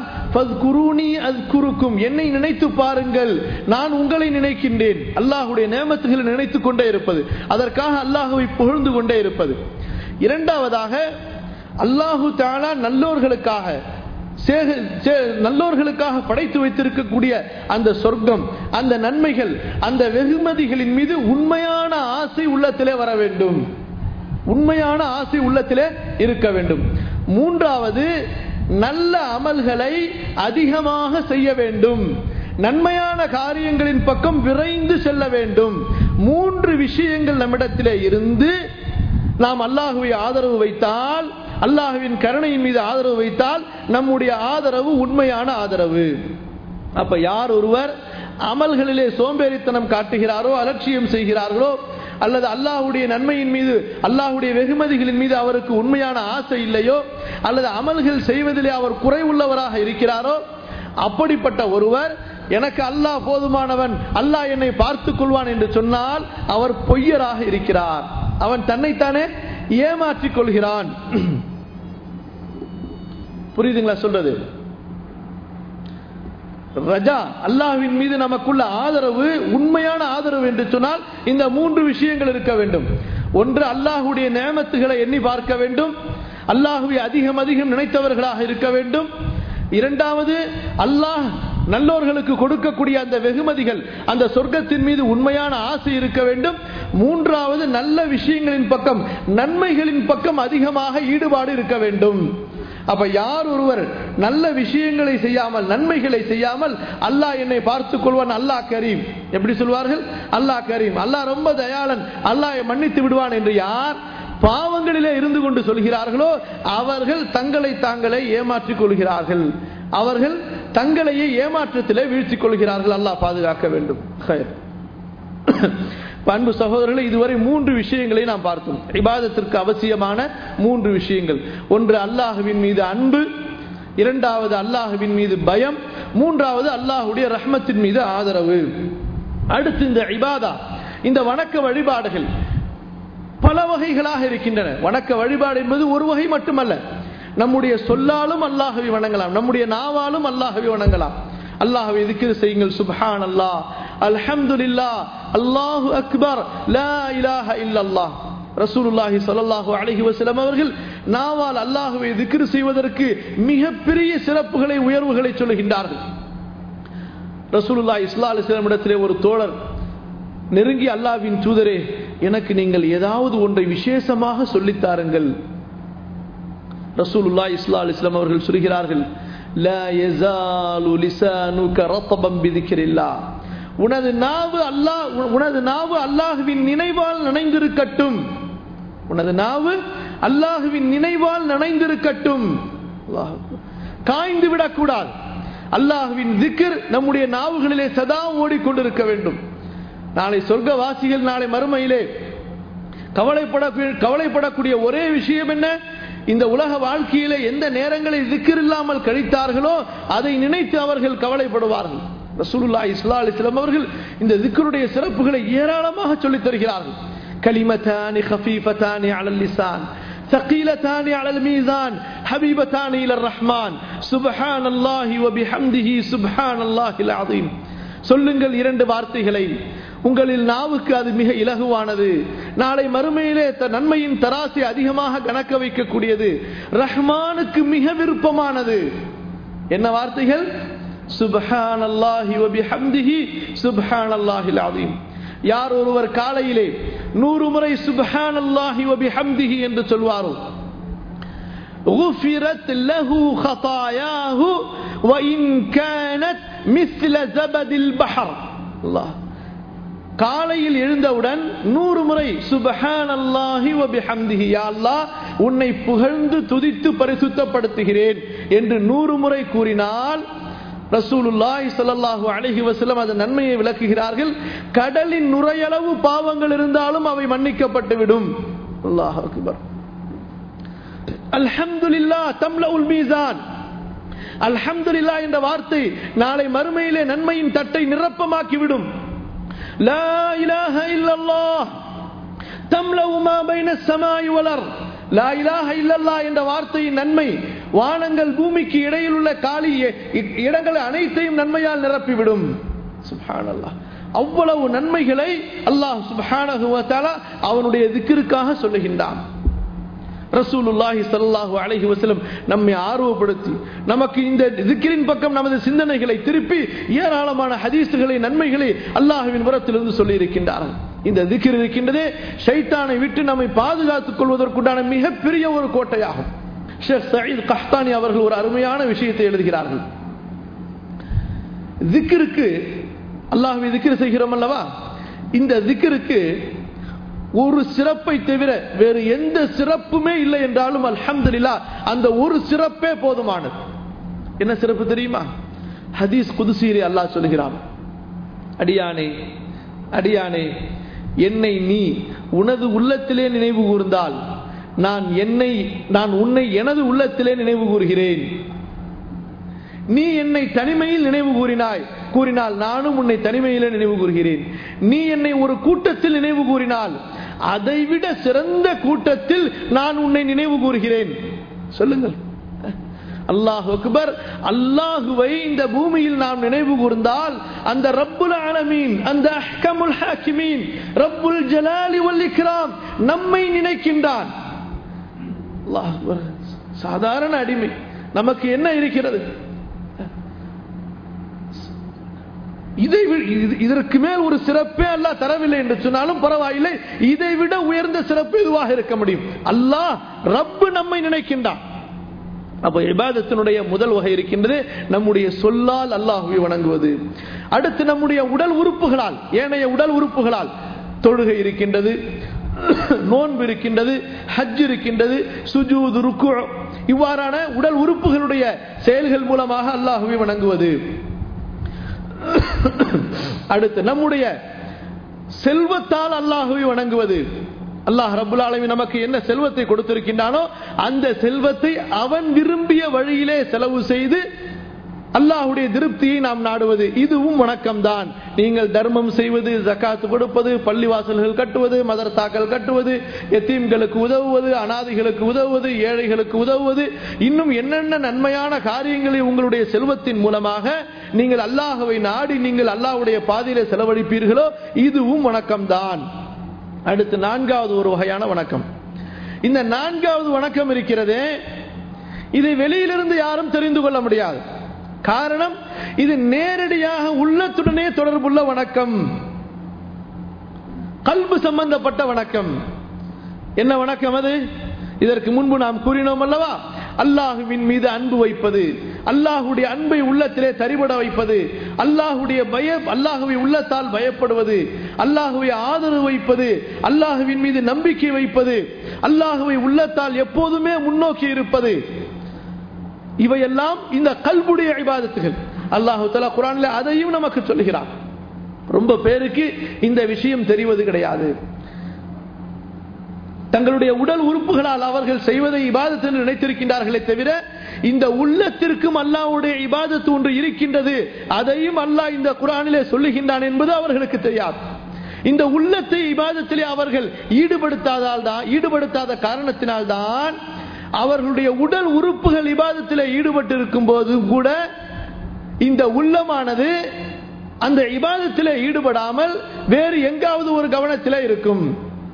என்னை நினைத்து பாருங்கள் நான் உங்களை நினைக்கின்றேன் அல்லாஹுடைய நியமத்துகளை நினைத்துக் கொண்டே இருப்பது அதற்காக அல்லாஹுவை புகழ்ந்து கொண்டே இருப்பது இரண்டாவதாக அல்லாஹு தாலா நல்லோர்களுக்காக நல்லோர்களுக்காக படைத்து வைத்திருக்கக்கூடிய அந்த சொர்க்கம் அந்த நன்மைகள் அந்த வெகுமதிகளின் மீது உண்மையான ஆசை உள்ளத்திலே வர வேண்டும் உண்மையான ஆசை உள்ளத்திலே இருக்க வேண்டும் மூன்றாவது நல்ல அமல்களை அதிகமாக செய்ய வேண்டும் நன்மையான காரியங்களின் பக்கம் விரைந்து செல்ல வேண்டும் மூன்று விஷயங்கள் நம்மிடத்திலே இருந்து நாம் அல்லாஹுவை ஆதரவு வைத்தால் அல்லாஹுவின் கருணையின் மீது ஆதரவு வைத்தால் நம்முடைய ஆதரவு உண்மையான ஆதரவு அப்ப யார் ஒருவர் அமல்களிலே சோம்பேறித்தனம் காட்டுகிறாரோ அலட்சியம் செய்கிறார்களோ அல்லது அல்லாஹுடைய நன்மையின் மீது அல்லாஹுடைய வெகுமதிகளின் மீது அவருக்கு உண்மையான ஆசை இல்லையோ அல்லது அமல்கள் செய்வதிலே அவர் குறைவுள்ளவராக இருக்கிறாரோ அப்படிப்பட்ட ஒருவர் எனக்கு அல்லாஹ் போதுமானவன் அல்லாஹ் என்னை பார்த்துக் கொள்வான் என்று சொன்னால் அவர் பொய்யராக இருக்கிறார் அவன் தன்னைத்தானே ஏமாற்றிக் கொள்கிறான் புரியுதுங்களா சொல்றது ரஜா அல்லாஹ்வின் மீது நமக்குள்ள ஆதரவு உண்மையான ஆதரவு என்று சொன்னால் இந்த மூன்று விஷயங்கள் இருக்க வேண்டும் ஒன்று அல்லாஹுடைய நேமத்துகளை எண்ணி பார்க்க வேண்டும் அல்லாஹுவை அதிகம் அதிகம் நினைத்தவர்களாக இருக்க வேண்டும் இரண்டாவது அல்லாஹ் நல்லோர்களுக்கு கொடுக்கக்கூடிய அந்த வெகுமதிகள் அந்த சொர்க்கத்தின் மீது உண்மையான ஆசை இருக்க வேண்டும் மூன்றாவது நல்ல விஷயங்களின் பக்கம் நன்மைகளின் பக்கம் அதிகமாக ஈடுபாடு இருக்க வேண்டும் அப்ப யார் ஒருவர் நல்ல விஷயங்களை செய்யாமல் நன்மைகளை செய்யாமல் அல்லாஹ் என்னை பார்த்துக் கொள்வான் அல்லாஹ் கரீம் எப்படி சொல்வார்கள் அல்லாஹ் கரீம் அல்லாஹ் ரொம்ப தயாளன் அல்லாஹ் மன்னித்து விடுவான் என்று யார் பாவங்களிலே இருந்து கொண்டு சொல்கிறார்களோ அவர்கள் தங்களை தாங்களே ஏமாற்றிக் கொள்கிறார்கள் அவர்கள் தங்களையே ஏமாற்றத்திலே வீழ்த்திக் கொள்கிறார்கள் அல்லாஹ் பாதுகாக்க வேண்டும் பண்பு சகோதரர்களை இதுவரை மூன்று விஷயங்களை நாம் பார்த்தோம் இபாதத்திற்கு அவசியமான மூன்று விஷயங்கள் ஒன்று அல்லாஹுவின் மீது அன்பு இரண்டாவது அல்லாஹுவின் மீது பயம் மூன்றாவது அல்லாஹுடைய ரஹ்மத்தின் மீது ஆதரவு அடுத்து இந்த இபாதா இந்த வணக்க வழிபாடுகள் பல வகைகளாக இருக்கின்றன வணக்க வழிபாடு என்பது ஒரு வகை மட்டுமல்ல நம்முடைய சொல்லாலும் அல்லாஹவி வணங்கலாம் நம்முடைய நாவாலும் அல்லாஹவி வணங்கலாம் அல்லாஹவை இதுக்கு செய்யுங்கள் சுப்ஹான் அல்லாஹ் அல்ஹம்துலில்லா அல்லாஹு அக்பர் லா இலாஹ இல்லல்லாஹ் ரசூலுல்லாஹி ஸல்லல்லாஹு அலைஹி வஸல்லம் அவர்கள் நாவால் அல்லாஹ்வை திக்ர் செய்வதற்கு மிகப்பெரிய சிறப்புகளை உயர்வுகளை சொல்லுகின்றார்கள் ரசூலுல்லாஹி ஸல்லல்லாஹு அலைஹி வஸல்லம் இடத்திலே ஒரு தோழர் நெருங்கி அல்லாஹ்வின் தூதரே எனக்கு நீங்கள் ஏதாவது ஒன்றை விசேஷமாக சொல்லித்தாருங்கள் ரசூலுல்லா இஸ்லா அலிஸ்லாம் அவர்கள் சொல்கிறார்கள் لا يزال لسانك رطبا بذكر الله உனது நாவு அல்லாஹ் உனது நாவு அல்லாஹுவின் நினைவால் நனைந்திருக்கட்டும் உனது நாவு அல்லாஹுவின் நினைவால் நனைந்திருக்கட்டும் காய்ந்து விடக்கூடாது அல்லாஹுவின் திக்கர் நம்முடைய நாவுகளிலே சதா ஓடிக்கொண்டிருக்க வேண்டும் நாளை சொர்க்கவாசிகள் நாளை மறுமையிலே கவலைப்பட கவலைப்படக்கூடிய ஒரே விஷயம் என்ன இந்த உலக வாழ்க்கையில எந்த நேரங்களில் திக்கர் இல்லாமல் கழித்தார்களோ அதை நினைத்து அவர்கள் கவலைப்படுவார்கள் ரசூலுல்லா இஸ்லா அலிஸ்லாம் அவர்கள் இந்த திக்கருடைய சிறப்புகளை ஏராளமாக சொல்லித் தருகிறார்கள் கலிமத்தானி خفيفتان على اللسان ثقيلتان على الميزان حبيبتان الى الرحمن سبحان الله وبحمده سبحان الله العظيم சொல்லுங்கள் இரண்டு வார்த்தைகளை உங்களில் நாவுக்கு அது மிக இலகுவானது நாளை மறுமையிலே நன்மையின் தராசை அதிகமாக கணக்க வைக்கக்கூடியது ரஹ்மானுக்கு மிக விருப்பமானது என்ன வார்த்தைகள் சுபஹான் அல்லாஹி வபிஹம்திஹி சுபஹான் அல்லாஹில் அதீம் யார் ஒருவர் காலையிலே நூறு முறை சுபஹான் அல்லாஹி வபிஹம்திஹி என்று சொல்வாரோ غفرت له خطاياه وإن كانت مثل زبد البحر الله காலையில் எழுந்தவுடன் நூறு முறை சுபஹான் அல்லாஹி வபிஹம்திஹி யா அல்லாஹ் உன்னை புகழ்ந்து துதித்து பரிசுத்தப்படுத்துகிறேன் என்று நூறு முறை கூறினால் ரசூலுல்லாஹி ஸல்லல்லாஹு அலைஹி வஸல்லம் அதன் நன்மையை விளக்குகிறார்கள் கடலின் நுரையளவு பாவங்கள் இருந்தாலும் அவை மன்னிக்கப்பட்டு விடும் அல்லாஹ் அக்பர் அல்ஹம்துலில்லாஹ் தம்லஉல் மீசான் அல்ஹம்துலில்லாஹ் என்ற வார்த்தை நாளை மறுமையிலே நன்மையின் தட்டை நிரப்பமாக்கிவிடும் لا إله إلا الله تملأ ما بين السماء والأرض லா இலாஹ இல்லல்லா என்ற வார்த்தையின் நன்மை வானங்கள் பூமிக்கு இடையில் உள்ள காலி இடங்கள் அனைத்தையும் நன்மையால் நிரப்பிவிடும் சுப்ஹானல்லாஹ் அவ்வளவு நன்மைகளை அல்லாஹ் சுப்ஹானஹு வ தஆலா அவனுடைய திக்ருக்காக சொல்லுகின்றான் ரசூலுல்லாஹி ஸல்லல்லாஹு அலைஹி வஸல்லம் நம்மை ஆர்வப்படுத்தி நமக்கு இந்த திக்ரின் பக்கம் நமது சிந்தனைகளை திருப்பி ஏராளமான ஹதீஸுகளை நன்மைகளை அல்லாஹ்வின் புறத்திலிருந்து சொல்லி இருக்கின்றார்கள் இந்த திக்ர் இருக்கின்றதே ஷைத்தானை விட்டு நம்மை பாதுகாத்துக் கொள்வதற்குண்டான மிகப்பெரிய ஒரு கோட்டையாகும் ஷேக் சயீத் கஹ்தானி அவர்கள் ஒரு அருமையான விஷயத்தை எழுதுகிறார்கள் திக்ருக்கு அல்லாஹ்வை திக்ர் செய்கிறோம் அல்லவா இந்த திக்ருக்கு ஒரு சிறப்பை தவிர வேறு எந்த சிறப்புமே இல்லை என்றாலும் அல்ஹம்துலில்லா அந்த ஒரு சிறப்பே போதுமானது என்ன சிறப்பு தெரியுமா ஹதீஸ் குதுசீரி அல்லாஹ் சொல்கிறான் அடியானே அடியானே என்னை நீ உனது உள்ளத்திலே நினைவு கூர்ந்தால் நான் என்னை நான் உன்னை எனது உள்ளத்திலே நினைவு கூறுகிறேன் நீ என்னை தனிமையில் நினைவு கூறினாய் கூறினால் நானும் உன்னை தனிமையிலே நினைவு கூறுகிறேன் நீ என்னை ஒரு கூட்டத்தில் நினைவு கூறினால் அதைவிட சிறந்த கூட்டத்தில் நான் உன்னை நினைவு கூறுகிறேன் சொல்லுங்கள் அல்லாஹ் அக்பர் அல்லாஹுவை இந்த பூமியில் நாம் நினைவு கூர்ந்தால் அந்த ரப்புல் ஆலமீன் அந்த அஹ்கமுல் ஹாக்கிமீன் ரப்புல் ஜலாலி வல் இக்ராம் நம்மை நினைக்கின்றான் அல்லாஹ் அக்பர் சாதாரண அடிமை நமக்கு என்ன இருக்கிறது இதை வி- இது- இதற்கு மேல் ஒரு சிறப்பே அல்லாஹ் தரவில்லை என்று சொன்னாலும் பரவாயில்லை இதை விட உயர்ந்த சிறப்பு இதுவாக இருக்க முடியும் அல்லாஹ் ரப்பு நம்மை நினைக்கின்றான் அப்ப இபாதத்தினுடைய முதல் வகை இருக்கின்றது நம்முடைய சொல்லால் அல்லாஹுவை வணங்குவது அடுத்து நம்முடைய உடல் உறுப்புகளால் ஏனைய உடல் உறுப்புகளால் தொழுகை இருக்கின்றது நோன்பு இருக்கின்றது ஹஜ் இருக்கின்றது சுஜூது ருக்கு இவ்வாறான உடல் உறுப்புகளுடைய செயல்கள் மூலமாக அல்லாஹுவை வணங்குவது அடுத்து நம்முடைய செல்வத்தால் அல்லாஹுவை வணங்குவது அல்லாஹ் ரபுல் ஆலமீன் நமக்கு என்ன செல்வத்தை கொடுத்திருக்கின்றானோ அந்த செல்வத்தை அவன் விரும்பிய வழியிலே செலவு செய்து அல்லாஹுடைய திருப்தியை நாம் நாடுவது இதுவும் வணக்கம்தான் நீங்கள் தர்மம் செய்வது ஜக்காத்து கொடுப்பது பள்ளிவாசல்கள் கட்டுவது மதரசாக்கள் கட்டுவது எத்தீம்களுக்கு உதவுவது அனாதைகளுக்கு உதவுவது ஏழைகளுக்கு உதவுவது இன்னும் என்னென்ன நன்மையான காரியங்களை உங்களுடைய செல்வத்தின் மூலமாக நீங்கள் அல்லாஹுவை நாடி நீங்கள் அல்லாஹ்வுடைய பாதையிலே செலவழிப்பீர்களோ இதுவும் வணக்கம்தான் அடுத்து நான்காவது ஒரு வகையான வணக்கம் இந்த நான்காவது வணக்கம் இருக்கிறதே இதை வெளியிலிருந்து யாரும் தெரிந்து கொள்ள முடியாது காரணம் இது நேரடியாக உள்ளத்துடனே தொடர்புள்ள வணக்கம் கல்பு சம்பந்தப்பட்ட வணக்கம் என்ன வணக்கம் அது இதற்கு முன்பு நாம் கூறினோம் அல்லவா அல்லாஹுவின் மீது அன்பு வைப்பது அல்லாஹுடைய அன்பை உள்ளத்திலே தரிபட வைப்பது அல்லாஹுடைய பய அல்லாஹுவை உள்ளத்தால் பயப்படுவது அல்லாஹுவை ஆதரவு வைப்பது அல்லாஹுவின் மீது நம்பிக்கை வைப்பது அல்லாஹுவை உள்ளத்தால் எப்போதுமே முன்னோக்கி இருப்பது இவையெல்லாம் இந்த கல்புடைய இபாதத்துகள் அல்லாஹு தலா குரான்ல அதையும் நமக்கு சொல்லுகிறான் ரொம்ப பேருக்கு இந்த விஷயம் தெரிவது கிடையாது தங்களுடைய உடல் உறுப்புகளால் அவர்கள் செய்வதை இபாதத்து என்று நினைத்திருக்கின்றார்களே தவிர இந்த உள்ளத்திற்கும் அல்லாஹ்வுடைய இபாதத்து ஒன்று இருக்கின்றது அதையும் அல்லாஹ் இந்த குரானிலே சொல்லுகின்றான் என்பது அவர்களுக்கு தெரியாது இந்த உள்ளத்தை இபாதத்திலே அவர்கள் ஈடுபடுத்தாதால் தான் ஈடுபடுத்தாத காரணத்தினால் தான் அவர்களுடைய உடல் உறுப்புகள் இபாதத்திலே ஈடுபட்டு இருக்கும் போது கூட இந்த உள்ளமானது அந்த இபாதத்திலே ஈடுபடாமல் வேறு எங்காவது ஒரு கவனத்திலே இருக்கும்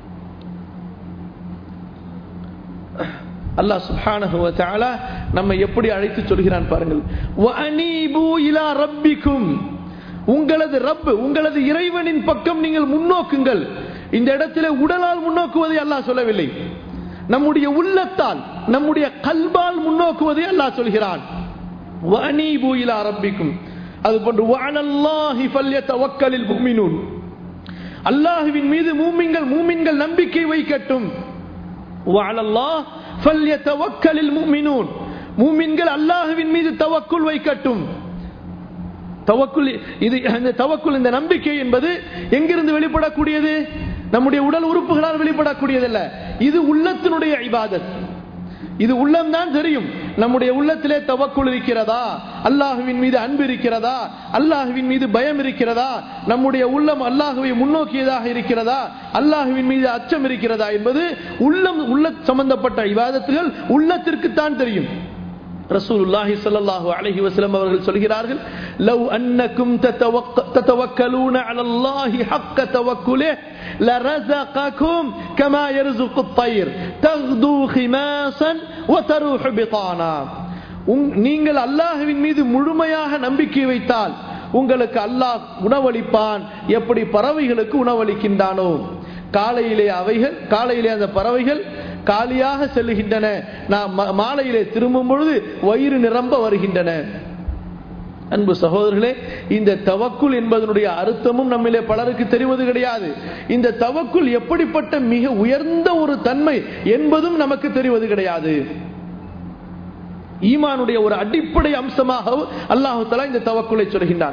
அல்லாஹ் சுப்ஹானஹு வ தஆலா நம்மை எப்படி அழைத்து சொல்கிறான் பாருங்கள் வஅனீபு இலா ரப்பிக்கும் உங்களது ரப் உங்களது இறைவனின் பக்கம் நீங்கள் முன்னோக்குங்கள் இந்த இடத்திலே உடலால் முன்னோக்குவதை அல்லாஹ் சொல்லவில்லை நம்முடைய உள்ளத்தால் நம்முடைய கல்பால் முன்னோக்குவதை அல்லாஹ் சொல்கிறான் வஅனீபு இலா ரப்பிக்கும் அதுபோன்று வஅலல்லாஹி ஃபல்யதவக்கலில் முஃமினூன் அல்லாஹ்வின் மீது மூமின்கள் மூமின்கள் நம்பிக்கை வைக்கட்டும் وعلى الله فليتوكل المؤمنون மூமின்கள் அல்லாஹ்வின் மீது தவக்குல் வைக்கட்டும் தவக்குல் இது இந்த தவக்குல் இந்த நம்பிக்கை என்பது எங்கிருந்து வெளிப்படக்கூடியது நம்முடைய உடல் உறுப்புகளால் வெளிப்படக்கூடியதல்ல இது உள்ளத்தினுடைய இபாதத் இது உள்ளம்தான் தெரியும் நம்முடைய உள்ளத்திலே தவக்குள் இருக்கிறதா அல்லாஹுவின் மீது அன்பு இருக்கிறதா அல்லாஹுவின் மீது பயம் இருக்கிறதா நம்முடைய உள்ளம் அல்லாஹுவை முன்னோக்கியதாக இருக்கிறதா அல்லாஹுவின் மீது அச்சம் இருக்கிறதா என்பது உள்ளம் உள்ள சம்பந்தப்பட்ட இவாதத்துகள் உள்ளத்திற்குத்தான் தெரியும் ரசூலுல்லாஹி ஸல்லல்லாஹு அலைஹி வஸல்லம் அவர்கள் சொல்கிறார்கள் லவ் அன்னக்கும் தத்தவக்கலூன அலல்லாஹி ஹக்க தவக்குலே لرزقكم كما يرزق الطير تغدو خماسا وتروح بطانا நீங்கள் அல்லாஹுவின் மீது முழுமையாக நம்பிக்கை வைத்தால் உங்களுக்கு அல்லாஹ் உணவளிப்பான் எப்படி பறவைகளுக்கு உணவளிக்கின்றானோ காலையிலே அவைகள் காலையிலே அந்த பறவைகள் காலியாக செல்லுகின்றன நாம் மாலையிலே திரும்பும் பொழுது வயிறு நிரம்ப வருகின்றன அன்பு சகோதரர்களே இந்த தவக்குள் என்பதனுடைய அர்த்தமும் நம்மிலே பலருக்கு தெரிவது கிடையாது இந்த தவக்குள் எப்படிப்பட்ட மிக உயர்ந்த ஒரு தன்மை என்பதும் நமக்கு தெரிவது கிடையாது ஈமானுடைய ஒரு அடிப்படை அம்சமாக அல்லாஹு தலா இந்த தவக்குலை சொல்கின்றான்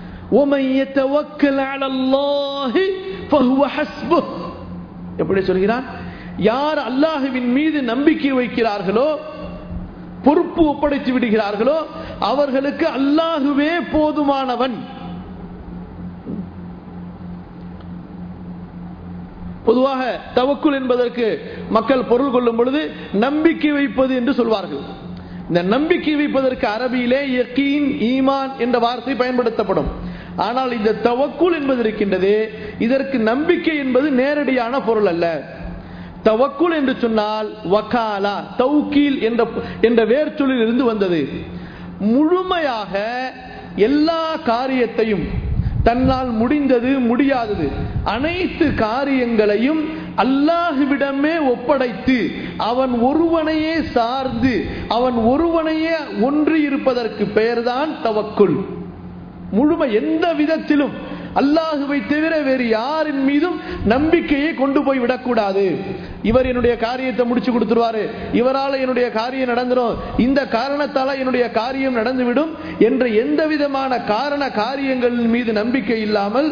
எப்படி சொல்கிறான் யார் அல்லாஹுவின் மீது நம்பிக்கை வைக்கிறார்களோ பொறுப்பு ஒப்படைத்து விடுகிறார்களோ அவர்களுக்கு அல்லாஹுவே போதுமானவன் பொதுவாக தவக்குல் என்பதற்கு மக்கள் பொருள் கொள்ளும் பொழுது நம்பிக்கை வைப்பது என்று சொல்வார்கள் இந்த நம்பிக்கை வைப்பதற்கு அரபியிலே யக்கீன் ஈமான் என்ற வார்த்தை பயன்படுத்தப்படும் ஆனால் இந்த தவக்குல் என்பது இருக்கின்றது இதற்கு நம்பிக்கை என்பது நேரடியான பொருள் அல்ல தவக்குல் என்று சொன்னால் வக்காலா தௌக்கீல் என்ற என்ற வேர்ச்சொல்லில் இருந்து வந்தது முழுமையாக எல்லா காரியத்தையும் தன்னால் முடிந்தது முடியாதது அனைத்து காரியங்களையும் அல்லாஹுவிடமே ஒப்படைத்து அவன் ஒருவனையே சார்ந்து அவன் ஒருவனையே ஒன்றி இருப்பதற்கு பெயர்தான் தவக்குள் முழுமை எந்த விதத்திலும் அல்லாஹுவை தவிர வேறு யாரின் மீதும் நம்பிக்கையை கொண்டு போய் விடக்கூடாது இவர் என்னுடைய காரியத்தை முடிச்சு கொடுத்துருவாரு இவரால் என்னுடைய காரியம் நடந்துடும் இந்த காரணத்தால என்னுடைய காரியம் நடந்துவிடும் என்ற எந்த விதமான காரண காரியங்கள் மீது நம்பிக்கை இல்லாமல்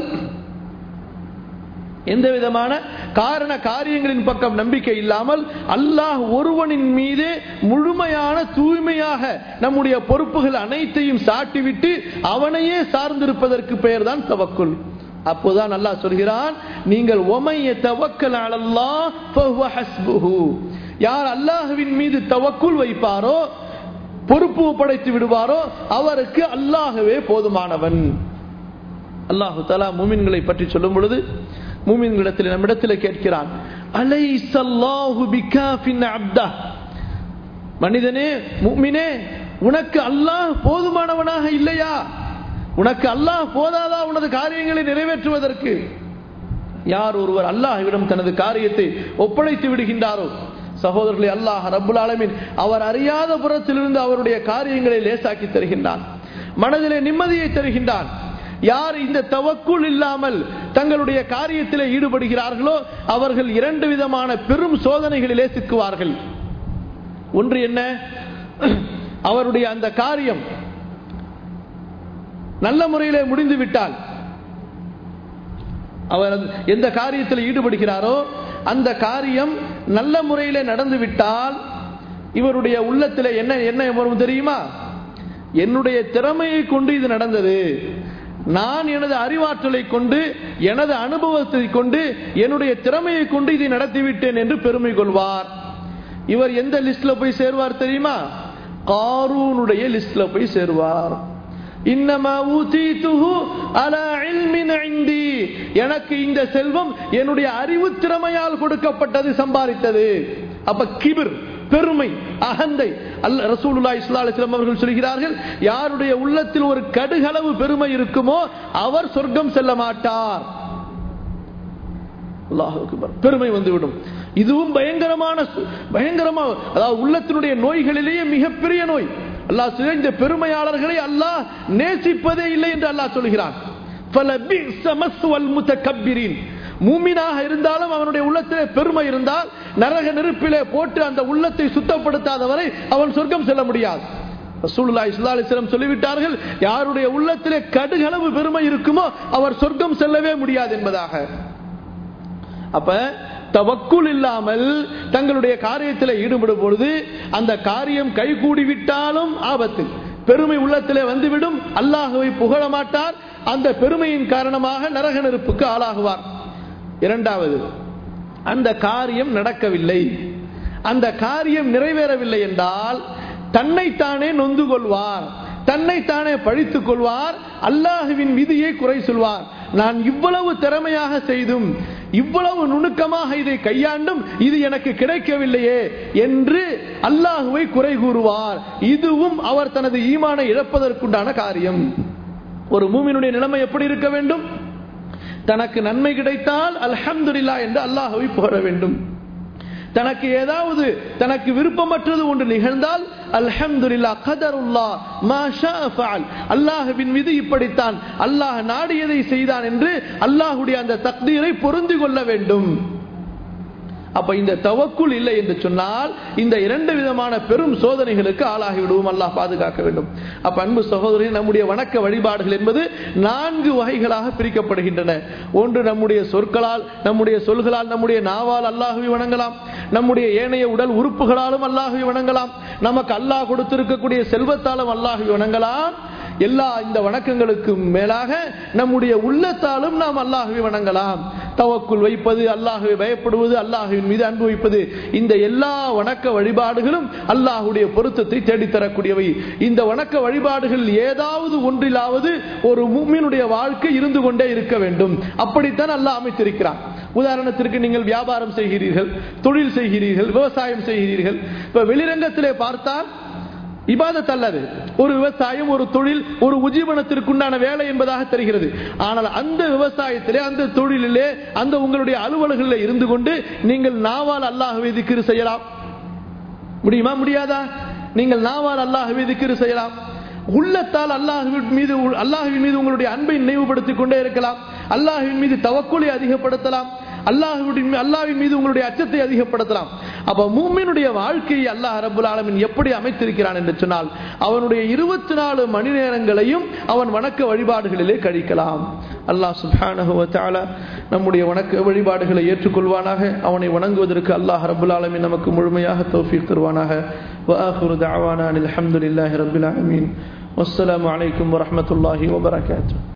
எந்த விதமான காரண காரியங்களின் பக்கம் நம்பிக்கை இல்லாமல் அல்லாஹ் ஒருவனின் மீது முழுமையான தூய்மையாக நம்முடைய பொறுப்புகள் அனைத்தையும் சாட்டிவிட்டு அவனையே சார்ந்திருப்பதற்கு பெயர் தான் தவக்குள் அப்போதான் அல்லாஹ் சொல்கிறான் நீங்கள் ஒமைய தவக்கல் யார் அல்லாஹுவின் மீது தவக்குள் வைப்பாரோ பொறுப்பு படைத்து விடுவாரோ அவருக்கு அல்லாகவே போதுமானவன் அல்லாஹு தலா மூமின்களை பற்றி சொல்லும் பொழுது மூமின்களிடத்தில் நம்மிடத்தில் கேட்கிறான் அலை சல்லாஹு பிகாஃபின் அப்தா மனிதனே மூமினே உனக்கு அல்லாஹ் போதுமானவனாக இல்லையா உனக்கு அல்லாஹ் போதாதா உனது காரியங்களை நிறைவேற்றுவதற்கு யார் ஒருவர் அல்லாஹ்விடம் தனது காரியத்தை ஒப்படைத்து விடுகின்றாரோ சகோதரர்களை அல்லாஹ் ரபுல் ஆலமின் அவர் அறியாத புறத்திலிருந்து அவருடைய காரியங்களை லேசாக்கி தருகின்றான் மனதிலே நிம்மதியை தருகின்றான் யார் இந்த தவக்குள் இல்லாமல் தங்களுடைய காரியத்திலே ஈடுபடுகிறார்களோ அவர்கள் இரண்டு விதமான பெரும் சோதனைகளிலே சிக்குவார்கள் ஒன்று என்ன அவருடைய அந்த காரியம் நல்ல முறையிலே முடிந்து விட்டால் அவர் எந்த காரியத்தில் ஈடுபடுகிறாரோ அந்த காரியம் நல்ல முறையிலே நடந்து விட்டால் இவருடைய உள்ளத்தில் என்ன என்ன வரும் தெரியுமா என்னுடைய திறமையை கொண்டு இது நடந்தது நான் எனது அறிவாற்றலை கொண்டு எனது அனுபவத்தை கொண்டு என்னுடைய திறமையை கொண்டு இதை நடத்திவிட்டேன் என்று பெருமை கொள்வார் இவர் எந்த லிஸ்ட்ல போய் சேருவார் தெரியுமா காரூனுடைய லிஸ்ட்ல போய் சேருவார் எனக்கு இந்த செல்வம் என்னுடைய அறிவு திறமையால் கொடுக்கப்பட்டது சம்பாதித்தது அப்ப கிபிர் பெருமை அகந்தை அல்ல ரசூலுல்லா இஸ்லா அலிஸ்லாம் அவர்கள் சொல்கிறார்கள் யாருடைய உள்ளத்தில் ஒரு கடுகளவு பெருமை இருக்குமோ அவர் சொர்க்கம் செல்ல மாட்டார் பெருமை வந்துவிடும் இதுவும் பயங்கரமான பயங்கரமா அதாவது உள்ளத்தினுடைய நோய்களிலேயே மிகப்பெரிய நோய் அல்லாஹ் இந்த பெருமையாளர்களை அல்லாஹ் நேசிப்பதே இல்லை என்று அல்லாஹ் சொல்கிறான் மூமினாக இருந்தாலும் அவனுடைய உள்ளத்திலே பெருமை இருந்தால் நரக நெருப்பிலே போட்டு அந்த உள்ளத்தை சுத்தப்படுத்தாதவரை அவன் சொர்க்கம் செல்ல முடியாது ரசூலுல்லாஹி ஸல்லல்லாஹு அலைஹி வஸல்லம் சொல்லிவிட்டார்கள் யாருடைய உள்ளத்திலே கடுகளவு பெருமை இருக்குமோ அவர் சொர்க்கம் செல்லவே முடியாது என்பதாக அப்ப தவக்குள் இல்லாமல் தங்களுடைய காரியத்தில் ஈடுபடும் பொழுது அந்த காரியம் கைகூடி விட்டாலும் ஆபத்து பெருமை உள்ளத்திலே வந்துவிடும் அல்லாஹுவை புகழ மாட்டார் அந்த பெருமையின் காரணமாக நரக நெருப்புக்கு ஆளாகுவார் இரண்டாவது அந்த காரியம் நடக்கவில்லை அந்த காரியம் நிறைவேறவில்லை என்றால் தன்னைத்தானே நொந்து கொள்வார் தன்னைத்தானே பழித்துக் கொள்வார் அல்லாஹுவின் விதியை குறை சொல்வார் நான் இவ்வளவு திறமையாக செய்தும் இவ்வளவு நுணுக்கமாக இதை கையாண்டும் இது எனக்கு கிடைக்கவில்லையே என்று அல்லாஹுவை குறை கூறுவார் இதுவும் அவர் தனது ஈமானை இழப்பதற்குண்டான காரியம் ஒரு மூமினுடைய நிலைமை எப்படி இருக்க வேண்டும் தனக்கு நன்மை கிடைத்தால் அல்ஹம்துலில்லா என்று அல்லாஹுவை புகழ வேண்டும் தனக்கு ஏதாவது தனக்கு விருப்பமற்றது ஒன்று நிகழ்ந்தால் அல்ஹம்துலில்லா கதருல்லா மாஷா ஃபஅல் அல்லாஹ்வின் மீது இப்படித்தான் அல்லாஹ் நாடியதை செய்தான் என்று அல்லாஹ்வுடைய அந்த தக்தீரை பொருந்தி கொள்ள வேண்டும் அப்ப இந்த தவக்குள் இல்லை என்று சொன்னால் இந்த இரண்டு விதமான பெரும் சோதனைகளுக்கு ஆளாகி விடுவோம் அல்லாஹ் பாதுகாக்க வேண்டும் அப்ப அன்பு சகோதரி நம்முடைய வணக்க வழிபாடுகள் என்பது நான்கு வகைகளாக பிரிக்கப்படுகின்றன ஒன்று நம்முடைய சொற்களால் நம்முடைய சொல்களால் நம்முடைய நாவால் அல்லாஹுவை வணங்கலாம் நம்முடைய ஏனைய உடல் உறுப்புகளாலும் அல்லாஹுவை வணங்கலாம் நமக்கு அல்லாஹ் கொடுத்திருக்கக்கூடிய செல்வத்தாலும் அல்லாஹுவை வணங்கலாம் எல்லா இந்த வணக்கங்களுக்கும் மேலாக நம்முடைய உள்ளத்தாலும் நாம் அல்லாஹுவை வணங்கலாம் தவக்குள் வைப்பது அல்லாஹுவை பயப்படுவது அல்லாஹுவின் மீது அன்பு வைப்பது இந்த எல்லா வணக்க வழிபாடுகளும் அல்லாஹுடைய பொருத்தத்தை தேடித்தரக்கூடியவை இந்த வணக்க வழிபாடுகள் ஏதாவது ஒன்றிலாவது ஒரு மூமினுடைய வாழ்க்கை இருந்து கொண்டே இருக்க வேண்டும் அப்படித்தான் அல்லாஹ் அமைத்திருக்கிறான் உதாரணத்திற்கு நீங்கள் வியாபாரம் செய்கிறீர்கள் தொழில் செய்கிறீர்கள் விவசாயம் செய்கிறீர்கள் இப்ப வெளிரங்கத்திலே பார்த்தால் இபாதத் அல்லது ஒரு விவசாயம் ஒரு தொழில் ஒரு உஜீவனத்திற்குண்டான வேலை என்பதாக தெரிகிறது ஆனால் அந்த விவசாயத்திலே அந்த தொழிலிலே அந்த உங்களுடைய அலுவலர்களில் இருந்து கொண்டு நீங்கள் நாவால் அல்லாஹுவை திக்ரு செய்யலாம் முடியுமா முடியாதா நீங்கள் நாவால் அல்லாஹுவை திக்ரு செய்யலாம் உள்ளத்தால் அல்லாஹுவின் மீது அல்லாஹுவின் மீது உங்களுடைய அன்பை நினைவுபடுத்திக் கொண்டே இருக்கலாம் அல்லாஹுவின் மீது தவக்குலை அதிகப்படுத்தலாம் அல்லாஹுவின் அல்லாவின் மீது உங்களுடைய அச்சத்தை அதிகப்படுத்தலாம் அப்ப மூமினுடைய வாழ்க்கையை அல்லாஹ் ரபுல் ஆலமின் எப்படி அமைத்திருக்கிறான் என்று சொன்னால் அவனுடைய இருபத்தி நாலு மணி நேரங்களையும் அவன் வணக்க வழிபாடுகளிலே கழிக்கலாம் அல்லாஹ் சுபானகுவத்தால நம்முடைய வணக்க வழிபாடுகளை ஏற்றுக்கொள்வானாக அவனை வணங்குவதற்கு அல்லாஹ் ரபுல் ஆலமின் நமக்கு முழுமையாக தோஃபீக் தருவானாக وآخر دعوانا الحمد لله رب العالمين والسلام عليكم ورحمة الله وبركاته